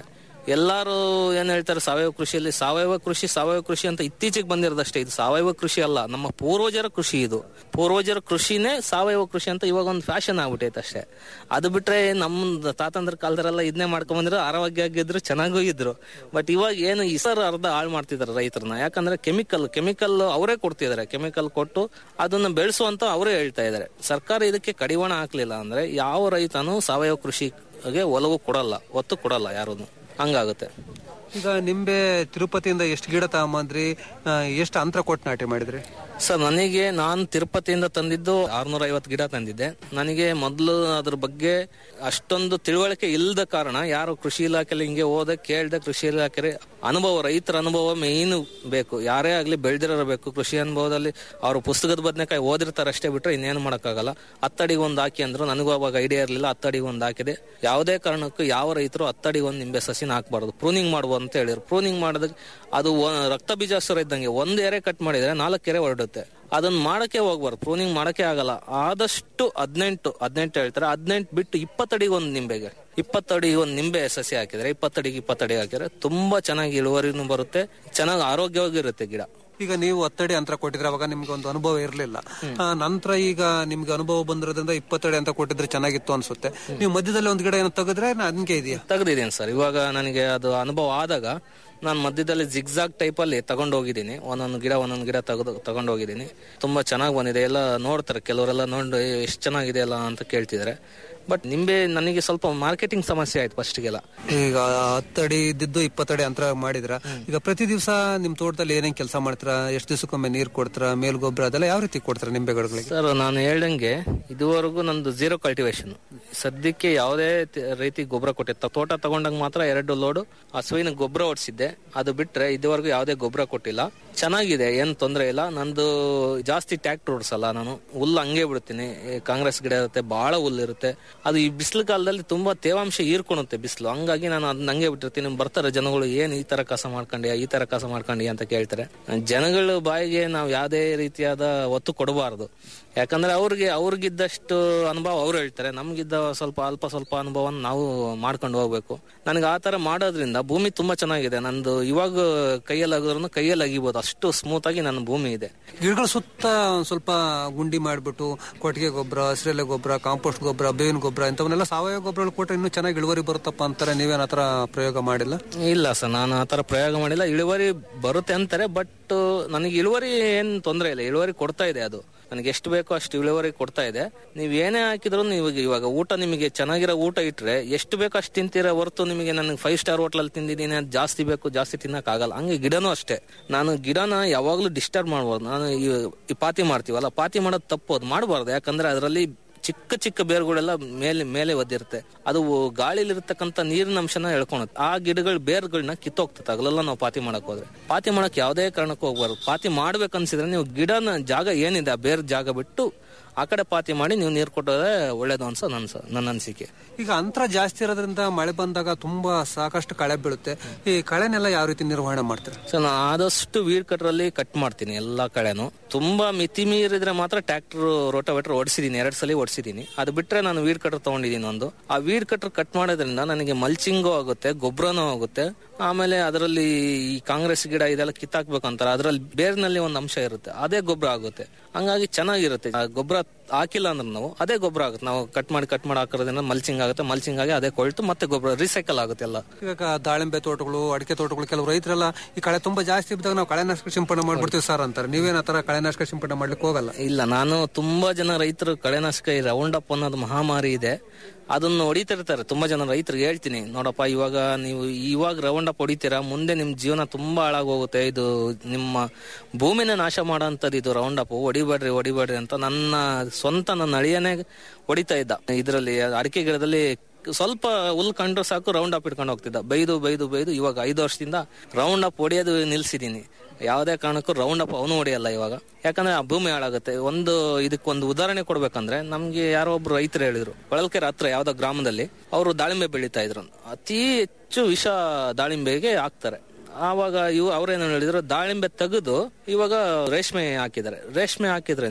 ಎಲ್ಲಾರು ಏನ್ ಹೇಳ್ತಾರೆ ಸಾವಯವ ಕೃಷಿಯಲ್ಲಿ ಸಾವಯವ ಕೃಷಿ ಸಾವಯವ ಕೃಷಿ ಅಂತ ಇತ್ತೀಚೆಗೆ ಬಂದಿರೋದಷ್ಟೇ ಇದು ಸಾವಯವ ಕೃಷಿ ಅಲ್ಲ ನಮ್ಮ ಪೂರ್ವಜರ ಕೃಷಿ ಇದು ಪೂರ್ವಜರ ಕೃಷಿನೇ ಸಾವಯವ ಕೃಷಿ ಅಂತ ಇವಾಗ ಒಂದು ಫ್ಯಾಷನ್ ಆಗ್ಬಿಟ್ಟೈತೆ ಅಷ್ಟೇ ಅದು ಬಿಟ್ರೆ ನಮ್ಮ ತಾತಂದ್ರ ಕಾಲದರೆಲ್ಲ ಇದನ್ನೇ ಮಾಡ್ಕೊಂಡ್ ಬಂದ್ರು ಆರೋಗ್ಯ ಆಗಿದ್ರು ಚೆನ್ನಾಗೂ ಇದ್ರು ಬಟ್ ಇವಾಗ ಏನು ಇಸರ್ ಅರ್ಧ ಹಾಳು ಮಾಡ್ತಿದ್ದಾರೆ ರೈತರನ್ನ ಯಾಕಂದ್ರೆ ಕೆಮಿಕಲ್ ಕೆಮಿಕಲ್ ಅವರೇ ಕೊಡ್ತಿದ್ದಾರೆ ಕೆಮಿಕಲ್ ಕೊಟ್ಟು ಅದನ್ನ ಬೆಳೆಸುವಂತ ಅವರೇ ಹೇಳ್ತಾ ಇದ್ದಾರೆ ಸರ್ಕಾರ ಇದಕ್ಕೆ ಕಡಿವಾಣ ಹಾಕ್ಲಿಲ್ಲ ಅಂದ್ರೆ ಯಾವ ರೈತನು ಸಾವಯವ ಕೃಷಿಗೆ ಒಲವು ಕೊಡಲ್ಲ ಒತ್ತು ಕೊಡಲ್ಲ ಯಾರು ಹಂಗಾಗುತ್ತೆ ಈಗ ನಿಂಬೆ ತಿರುಪತಿಯಿಂದ ಎಷ್ಟು ಗಿಡ ತಗೊಂಬಂದ್ರಿ ಎಷ್ಟು ಅಂತರ ಕೊಟ್ಟು ನಾಟಿ ಮಾಡಿದ್ರಿ ಸರ್ ನನಗೆ ನಾನು ತಿರುಪತಿಯಿಂದ ತಂದಿದ್ದು ಆರ್ನೂರ ಐವತ್ತು ಗಿಡ ತಂದಿದ್ದೆ ನನಗೆ ಮೊದಲು ಅದ್ರ ಬಗ್ಗೆ ಅಷ್ಟೊಂದು ತಿಳುವಳಿಕೆ ಇಲ್ಲದ ಕಾರಣ ಯಾರು ಕೃಷಿ ಇಲಾಖೆಯಲ್ಲಿ ಹಿಂಗೆ ಹೋದ ಕೇಳ್ದೆ ಕೃಷಿ ಇಲಾಖೆ ಅನುಭವ ರೈತರ ಅನುಭವ ಮೇಯ್ನ್ ಬೇಕು ಯಾರೇ ಆಗ್ಲಿ ಬೆಳೆದಿರಬೇಕು ಕೃಷಿ ಅನುಭವದಲ್ಲಿ ಅವರು ಪುಸ್ತಕದ ಬದನೆಕಾಯಿ ಓದಿರ್ತಾರೆ ಅಷ್ಟೇ ಬಿಟ್ರೆ ಇನ್ನೇನು ಮಾಡೋಕ್ಕಾಗಲ್ಲ ಹತ್ತಡಿಗೆ ಒಂದು ಹಾಕಿ ಅಂದ್ರು ನನಗೂ ಅವಾಗ ಐಡಿಯಾ ಇರಲಿಲ್ಲ ಹತ್ತಡಿಗೆ ಒಂದು ಹಾಕಿದೆ ಯಾವುದೇ ಕಾರಣಕ್ಕೂ ಯಾವ ರೈತರು ಹತ್ತಡಿಗೆ ಒಂದು ನಿಂಬೆ ಸಸಿನ ಹಾಕ್ಬಾರ್ದು ಪ್ರೂನಿಂಗ್ ಮಾಡುವ ಅಂತ ಹೇಳಿದ್ರು ಪ್ರೂನಿಂಗ್ ಮಾಡಿದಾಗ ಅದು ಒ- ರಕ್ತ ಬೀಜಾಸುರ ಇದ್ದಂಗೆ ಒಂದ್ ಎರೆ ಕಟ್ ಮಾಡಿದ್ರೆ ನಾಲ್ಕು ಎರೆ ಹೊರಡುತ್ತೆ ಅದನ್ನ ಮಾಡಕ್ಕೆ ಹೋಗ್ಬಾರ್ದು ಪ್ರೂನಿಂಗ್ ಮಾಡಕ್ಕೆ ಆಗಲ್ಲ ಆದಷ್ಟು ಹದಿನೆಂಟು ಹದಿನೆಂಟು ಹೇಳ್ತಾರೆ ಹದಿನೆಂಟು ಬಿಟ್ಟು ಇಪ್ಪತ್ತಡಿಗೆ ಒಂದು ನಿಂಬೆಗೆ ಇಪ್ಪತ್ತಡಿ ಒಂದು ನಿಂಬೆ ಸಸಿ ಹಾಕಿದ್ರೆ ಇಪ್ಪತ್ತಡಿಗೆ ಇಪ್ಪತ್ತಡಿ ಹಾಕಿದ್ರೆ ತುಂಬಾ ಚೆನ್ನಾಗಿ ಇಳುವರಿನೂ ಬರುತ್ತೆ ಚೆನ್ನಾಗಿ ಆರೋಗ್ಯವಾಗಿರುತ್ತೆ ಗಿಡ ಈಗ ನೀವು ಹತ್ತಡಿ ಅಂತರ ಕೊಟ್ಟಿದ್ರೆ ಅವಾಗ ನಿಮ್ಗೆ ಒಂದು ಅನುಭವ ಇರಲಿಲ್ಲ ನಂತರ ಈಗ ನಿಮ್ಗೆ ಅನುಭವ ಬಂದಿರೋದ್ರಿಂದ ಇಪ್ಪತ್ತಡಿ ಅಂತ ಕೊಟ್ಟಿದ್ರೆ ಚೆನ್ನಾಗಿತ್ತು ಅನ್ಸುತ್ತೆ ನೀವು ಮಧ್ಯದಲ್ಲಿ ಒಂದು ಗಿಡ ಏನೋ ತೆಗೆದ್ರೆ ಹಂಗೆ ಇದೆಯಾ ತೆಗೆದಿದ್ದೀನಿ ಸರ್ ಇವಾಗ ನನಗೆ ಅದು ಅನುಭವ ಆದಾಗ ನಾನು ಮಧ್ಯದಲ್ಲಿ ಜಿಗ್ಜಾಗ್ ಟೈಪ್ ಅಲ್ಲಿ ತಗೊಂಡು ಹೋಗಿದ್ದೀನಿ ಒಂದೊಂದು ಗಿಡ ಒಂದೊಂದು ಗಿಡ ತೆಗೆದು ತಗೊಂಡು ಹೋಗಿದ್ದೀನಿ ತುಂಬಾ ಚೆನ್ನಾಗಿ ಬಂದಿದೆ ಎಲ್ಲ ನೋಡ್ತಾರೆ ಕೆಲವರೆಲ್ಲ ನೋಡಿ ಎಷ್ಟು ಚೆನ್ನಾಗಿದೆ ಅಲ್ಲ ಅಂತ ಕೇಳ್ತಿದ್ದಾರೆ ಬಟ್ ನಿಂಬೆ ನನಗೆ ಸ್ವಲ್ಪ ಮಾರ್ಕೆಟಿಂಗ್ ಸಮಸ್ಯೆ ಆಯ್ತು ಫಸ್ಟ್ಗೆಲ್ಲ ಈಗ ಹತ್ತಡಿ ಇದ್ದಿದ್ದು ಇಪ್ಪತ್ತಡಿ ಅಂತರ ಮಾಡಿದ್ರ ಈಗ ಪ್ರತಿ ದಿವಸ ನಿಮ್ ತೋಟದಲ್ಲಿ ಏನೇನ್ ಕೆಲಸ ಮಾಡ್ತೀರಾ ಎಷ್ಟು ದಿವಸಕ್ಕೊಮ್ಮೆ ನೀರ್ ಕೊಡ್ತೀರಾ ಮೇಲ್ ಗೊಬ್ಬರ ಅದೆಲ್ಲ ಯಾವ ರೀತಿ ಕೊಡ್ತೀರಾ ನಿಂಬೆ ಗಿಡಗಳಿಗೆ ಸರ್ ನಾನು ಹೇಳ್ದಂಗೆ ಇದುವರೆಗೂ ನಂದು ಝೀರೋ ಕಲ್ಟಿವೇಶನ್ ಸದ್ಯಕ್ಕೆ ಯಾವುದೇ ತಿ- ರೀತಿ ಗೊಬ್ಬರ ಕೊಟ್ಟಿತ್ತು ತೋಟ ತಗೊಂಡಾಗ ಮಾತ್ರ ಎರಡು ಲೋಡು ಹಸುವಿನ ಗೊಬ್ಬರ ಓಡಿಸಿದ್ದೆ ಅದು ಬಿಟ್ರೆ ಇದುವರೆಗೂ ಯಾವುದೇ ಗೊಬ್ಬರ ಕೊಟ್ಟಿಲ್ಲ ಚೆನ್ನಾಗಿದೆ ಏನ್ ತೊಂದರೆ ಇಲ್ಲ ನಂದು ಜಾಸ್ತಿ ಟ್ಯಾಕ್ಟರ್ ಓಡಿಸಲ್ಲ ನಾನು ಹುಲ್ಲು ಹಂಗೆ ಬಿಡ್ತೀನಿ ಈ ಕಾಂಗ್ರೆಸ್ ಗಿಡ ಇರುತ್ತೆ ಬಹಳ ಹುಲ್ಲು ಇರುತ್ತೆ ಅದು ಈ ಬಿಸಿಲು ಕಾಲದಲ್ಲಿ ತುಂಬಾ ತೇವಾಂಶ ಹೀರ್ಕೊಳುತ್ತೆ ಬಿಸಿಲು ಹಂಗಾಗಿ ನಾನು ಅದನ್ನ ಹಂಗೆ ಬಿಟ್ಟಿರ್ತೀನಿ ಬರ್ತಾರೆ ಜನಗಳು ಏನ್ ಈ ತರ ಕಸ ಮಾಡ್ಕೊಂಡಿ ಈ ತರ ಕಸ ಮಾಡ್ಕೊಂಡಿ ಅಂತ ಕೇಳ್ತಾರೆ ಜನಗಳ ಬಾಯಿಗೆ ನಾವು ಯಾವುದೇ ರೀತಿಯಾದ ಒತ್ತು ಕೊಡಬಾರದು ಯಾಕಂದ್ರೆ ಅವ್ರಿಗೆ ಅವ್ರಿಗಿದ್ದಷ್ಟು ಅನುಭವ ಅವ್ರು ಹೇಳ್ತಾರೆ ನಮ್ಗಿದ್ದ ಸ್ವಲ್ಪ ಅಲ್ಪ ಸ್ವಲ್ಪ ಅನುಭವ ನಾವು ಮಾಡ್ಕೊಂಡು ಹೋಗ್ಬೇಕು ನನಗೆ ಆ ತರ ಮಾಡೋದ್ರಿಂದ ಭೂಮಿ ತುಂಬಾ ಚೆನ್ನಾಗಿದೆ ನಂದು ಇವಾಗ ಕೈಯಲ್ಲಿ ಆಗಿದ್ರು ಕೈಯಲ್ಲಿ ಅಗಿಬೋದು ಅಷ್ಟು ಸ್ಮೂತ್ ಆಗಿ ನನ್ನ ಭೂಮಿ ಇದೆ ಗಿಡಗಳ ಸುತ್ತ ಒಂದ್ ಸ್ವಲ್ಪ ಗುಂಡಿ ಮಾಡ್ಬಿಟ್ಟು ಕೊಟ್ಟಿಗೆ ಗೊಬ್ಬರ ಹಸಿರೆಲೆ ಗೊಬ್ಬರ ಕಾಂಪೋಸ್ಟ್ ಗೊಬ್ಬರ ಬೇವಿನ ಗೊಬ್ಬರ ಇಂಥವನ್ನೆಲ್ಲ ಸಾವಯವ ಗೊಬ್ಬರ ಕೊಟ್ಟರೆ ಇನ್ನೂ ಚೆನ್ನಾಗಿ ಇಳುವರಿ ಬರುತ್ತಪ್ಪ ಅಂತಾರೆ ನೀವೇನ್ ಆತರ ಪ್ರಯೋಗ ಮಾಡಿಲ್ಲ ಇಲ್ಲ ಸರ್ ನಾನು ಆತರ ಪ್ರಯೋಗ ಮಾಡಿಲ್ಲ ಇಳುವರಿ ಬರುತ್ತೆ ಅಂತಾರೆ ಬಟ್ ನನಗೆ ಇಳುವರಿ ಏನ್ ತೊಂದರೆ ಇಲ್ಲ ಇಳುವರಿ ಕೊಡ್ತಾ ಇದೆ ಅದು ನನಗೆ ಎಷ್ಟು ಬೇಕೋ ಅಷ್ಟು ಇಳುವರಿ ಕೊಡ್ತಾ ಇದೆ ನೀವು ಏನೇ ಹಾಕಿದ್ರು ನೀವು ಇವಾಗ ಊಟ ನಿಮಗೆ ಚೆನ್ನಾಗಿರೋ ಊಟ ಇಟ್ರೆ ಎಷ್ಟು ಬೇಕೋ ಅಷ್ಟು ತಿಂತೀರ ಹೊರತು ನಿಮಗೆ ನನಗೆ ಫೈವ್ ಸ್ಟಾರ್ ಹೋಟ್ಲಲ್ಲಿ ತಿಂದಿದ್ದೀನಿ ಅದು ಜಾಸ್ತಿ ಬೇಕು ಜಾಸ್ತಿ ತಿನ್ನಕ್ ಆಗಲ್ಲ ಹಂಗೆ ಗಿಡನೂ ಅಷ್ಟೇ ನಾನು ಗಿಡನ ಯಾವಾಗ್ಲೂ ಡಿಸ್ಟರ್ಬ್ ಮಾಡ್ಬಾರ್ದು ನಾನು ಈ- ಈ ಪಾತಿ ಮಾಡ್ತೀವಲ್ಲ ಪಾತಿ ಮಾಡೋದು ತಪ್ಪು ಅದು ಮಾಡಬಾರ್ದು ಯಾಕಂದ್ರೆ ಅದರಲ್ಲಿ ಚಿಕ್ಕ ಚಿಕ್ಕ ಬೇರುಗಳೆಲ್ಲ ಮೇಲೆ ಮೇಲೆ ಒದ್ದಿರುತ್ತೆ ಅದು ಗಾಳಿಲಿರ್ತಕ್ಕಂಥ ನೀರಿನ ಅಂಶನ ಎಳ್ಕೊಳುತ್ತೆ ಆ ಗಿಡಗಳ ಬೇರುಗಳನ್ನ ಕಿತ್ತೋಗ್ತದೆ ಅಗಲೆಲ್ಲ ನಾವು ಪಾತಿ ಮಾಡಕ್ ಹೋದ್ರೆ ಪಾತಿ ಮಾಡಕ್ ಯಾವುದೇ ಕಾರಣಕ್ಕೂ ಹೋಗ್ಬಾರ್ದು ಪಾತಿ ಮಾಡ್ಬೇಕನ್ಸಿದ್ರೆ ನೀವು ಗಿಡನ ಜಾಗ ಏನಿದೆ ಆ ಬೇರ್ ಜಾಗ ಬಿಟ್ಟು ಆ ಕಡೆ ಪಾತಿ ಮಾಡಿ ನೀವು ನೀರು ಕೊಟ್ಟರೆ ಒಳ್ಳೇದು ಅನ್ಸ ನನ್ನ ನನ್ನ ಅನಿಸಿಕೆ ಈಗ ಅಂತರ ಜಾಸ್ತಿ ಇರೋದ್ರಿಂದ ಮಳೆ ಬಂದಾಗ ತುಂಬಾ ಸಾಕಷ್ಟು ಕಳೆ ಬೀಳುತ್ತೆ ಈ ಕಳೆನೆಲ್ಲ ಯಾವ ರೀತಿ ನಿರ್ವಹಣೆ ಮಾಡ್ತೀರಾ ಸೊ ನಾನು ಆದಷ್ಟು ವೀಡ್ ಕಟ್ರಲ್ಲಿ ಕಟ್ ಮಾಡ್ತೀನಿ ಎಲ್ಲಾ ಕಡೆನು ತುಂಬಾ ಮಿತಿ ಮೀರಿದ್ರೆ ಮಾತ್ರ ಟ್ರ್ಯಾಕ್ಟರ್ ರೋಟೋವೇಟರ್ ಓಡಿಸಿದೀನಿ ಎರಡ್ ಸಲ ಓಡಿಸಿದೀನಿ ಅದು ಬಿಟ್ರೆ ನಾನು ವೀಡ್ ಕಟರ್ ತಗೊಂಡಿದ್ದೀನಿ ಒಂದು ಆ ವೀಡ್ ಕಟರ್ ಕಟ್ ಮಾಡೋದ್ರಿಂದ ನನಗೆ ಮಲ್ಚಿಂಗು ಆಗುತ್ತೆ ಗೊಬ್ಬರನೂ ಆಗುತ್ತೆ ಆಮೇಲೆ ಅದರಲ್ಲಿ ಈ ಕಾಂಗ್ರೆಸ್ ಗಿಡ ಇದೆಲ್ಲ ಕಿತ್ತಾಕ್ಬೇಕು ಅಂತಾರೆ ಅದರಲ್ಲಿ ಬೇರ್ನಲ್ಲಿ ಒಂದು ಅಂಶ ಇರುತ್ತೆ ಅದೇ ಗೊಬ್ಬರ ಆಗುತ್ತೆ ಹಂಗಾಗಿ ಚೆನ್ನಾಗಿರುತ್ತೆ ಆ ಗೊಬ್ಬರ ಹಾಕಿಲ್ಲ ಅಂದ್ರೆ ನಾವು ಅದೇ ಗೊಬ್ಬರ ಆಗುತ್ತೆ ನಾವು ಕಟ್ ಮಾಡಿ ಕಟ್ ಮಾಡಿ ಹಾಕೋದ್ರಿಂದ ಮಲ್ಚಿಂಗ್ ಆಗುತ್ತೆ ಮಲ್ಚಿಂಗ್ ಆಗಿ ಅದೇ ಕೊಳ್ತು ಮತ್ತೆ ಗೊಬ್ಬರ ರೀಸೈಕಲ್ ಆಗುತ್ತೆ ಎಲ್ಲ ಈಗ ದಾಳಿಂಬೆ ತೋಟಗಳು ಅಡಿಕೆ ತೋಟಗಳು ಕೆಲವು ರೈತರೆಲ್ಲ ಈ ಕಳೆ ತುಂಬಾ ಜಾಸ್ತಿ ಬಿದ್ದಾಗ ನಾವು ಕಳೆನಾಶಕ ಸಿಂಪಡಣೆ ಮಾಡ್ಬಿಡ್ತೀವಿ ಸರ್ ಅಂತಾರೆ ನೀವೇನ್ ಆತರ ಕಳೆನಾಶಕ ಸಿಂಪಡಣೆ ಮಾಡ್ಲಿಕ್ಕೆ ಹೋಗಲ್ಲ ಇಲ್ಲ ನಾನು ತುಂಬಾ ಜನ ರೈತರು ಕಳೆನಾಶಕ ಈ ರೌಂಡ್ ಅಪ್ ಅನ್ನೋದು ಮಹಾಮಾರಿ ಇದೆ ಅದನ್ನು ಹೊಡಿತಿರ್ತಾರೆ ತುಂಬಾ ಜನ ರೈತರಿಗೆ ಹೇಳ್ತೀನಿ ನೋಡಪ್ಪ ಇವಾಗ ನೀವು ಇವಾಗ ರೌಂಡ್ ಅಪ್ ಹೊಡಿತೀರಾ ಮುಂದೆ ನಿಮ್ ಜೀವನ ತುಂಬಾ ಹಾಳಾಗೋಗುತ್ತೆ ಇದು ನಿಮ್ಮ ಭೂಮಿನ ನಾಶ ಮಾಡೋಂಥದ್ದು ಇದು ರೌಂಡ್ ಅಪ್ ಹೊಡಿಬೇಡ್ರಿ ಹೊಡಿಬೇಡ್ರಿ ಅಂತ ನನ್ನ ಸ್ವಂತ ನನ್ನ ಅಳಿಯನೇ ಹೊಡಿತಾ ಇದ್ದ ಇದರಲ್ಲಿ ಅಡಿಕೆ ಗಿಡದಲ್ಲಿ ಸ್ವಲ್ಪ ಹುಲ್ ಕಂಡ್ರೆ ಸಾಕು ರೌಂಡ್ ಅಪ್ ಇಟ್ಕೊಂಡು ಹೋಗ್ತಿದ್ದ ಬೈದು ಬೈದು ಬೈದು ಇವಾಗ ಐದು ವರ್ಷದಿಂದ ರೌಂಡ್ ಅಪ್ ಹೊಡಿಯೋದು ನಿಲ್ಸಿದೀನಿ ಯಾವುದೇ ಕಾರಣಕ್ಕೂ ರೌಂಡ್ ಅಪ್ ಅವನು ಹೊಡೆಯಲ್ಲ ಇವಾಗ ಯಾಕಂದ್ರೆ ಆ ಭೂಮಿ ಹಾಳಾಗುತ್ತೆ ಒಂದು ಇದಕ್ಕೊಂದು ಉದಾಹರಣೆ ಕೊಡ್ಬೇಕಂದ್ರೆ ನಮ್ಗೆ ಯಾರೋ ಒಬ್ರು ರೈತರು ಹೇಳಿದ್ರು ಹೊಳಲ್ಕೆರೆ ಹತ್ರ ಯಾವ್ದೋ ಗ್ರಾಮದಲ್ಲಿ ಅವರು ದಾಳಿಂಬೆ ಬೆಳೀತಾ ಇದ್ರು ಅತಿ ಹೆಚ್ಚು ವಿಷ ದಾಳಿಂಬೆಗೆ ಹಾಕ್ತಾರೆ ಆವಾಗ ಇವು ಅವ್ರೇನು ಹೇಳಿದ್ರು ದಾಳಿಂಬೆ ತೆಗೆದು ಇವಾಗ ರೇಷ್ಮೆ ಹಾಕಿದ್ದಾರೆ ರೇಷ್ಮೆ ಹಾಕಿದ್ರಿಂದ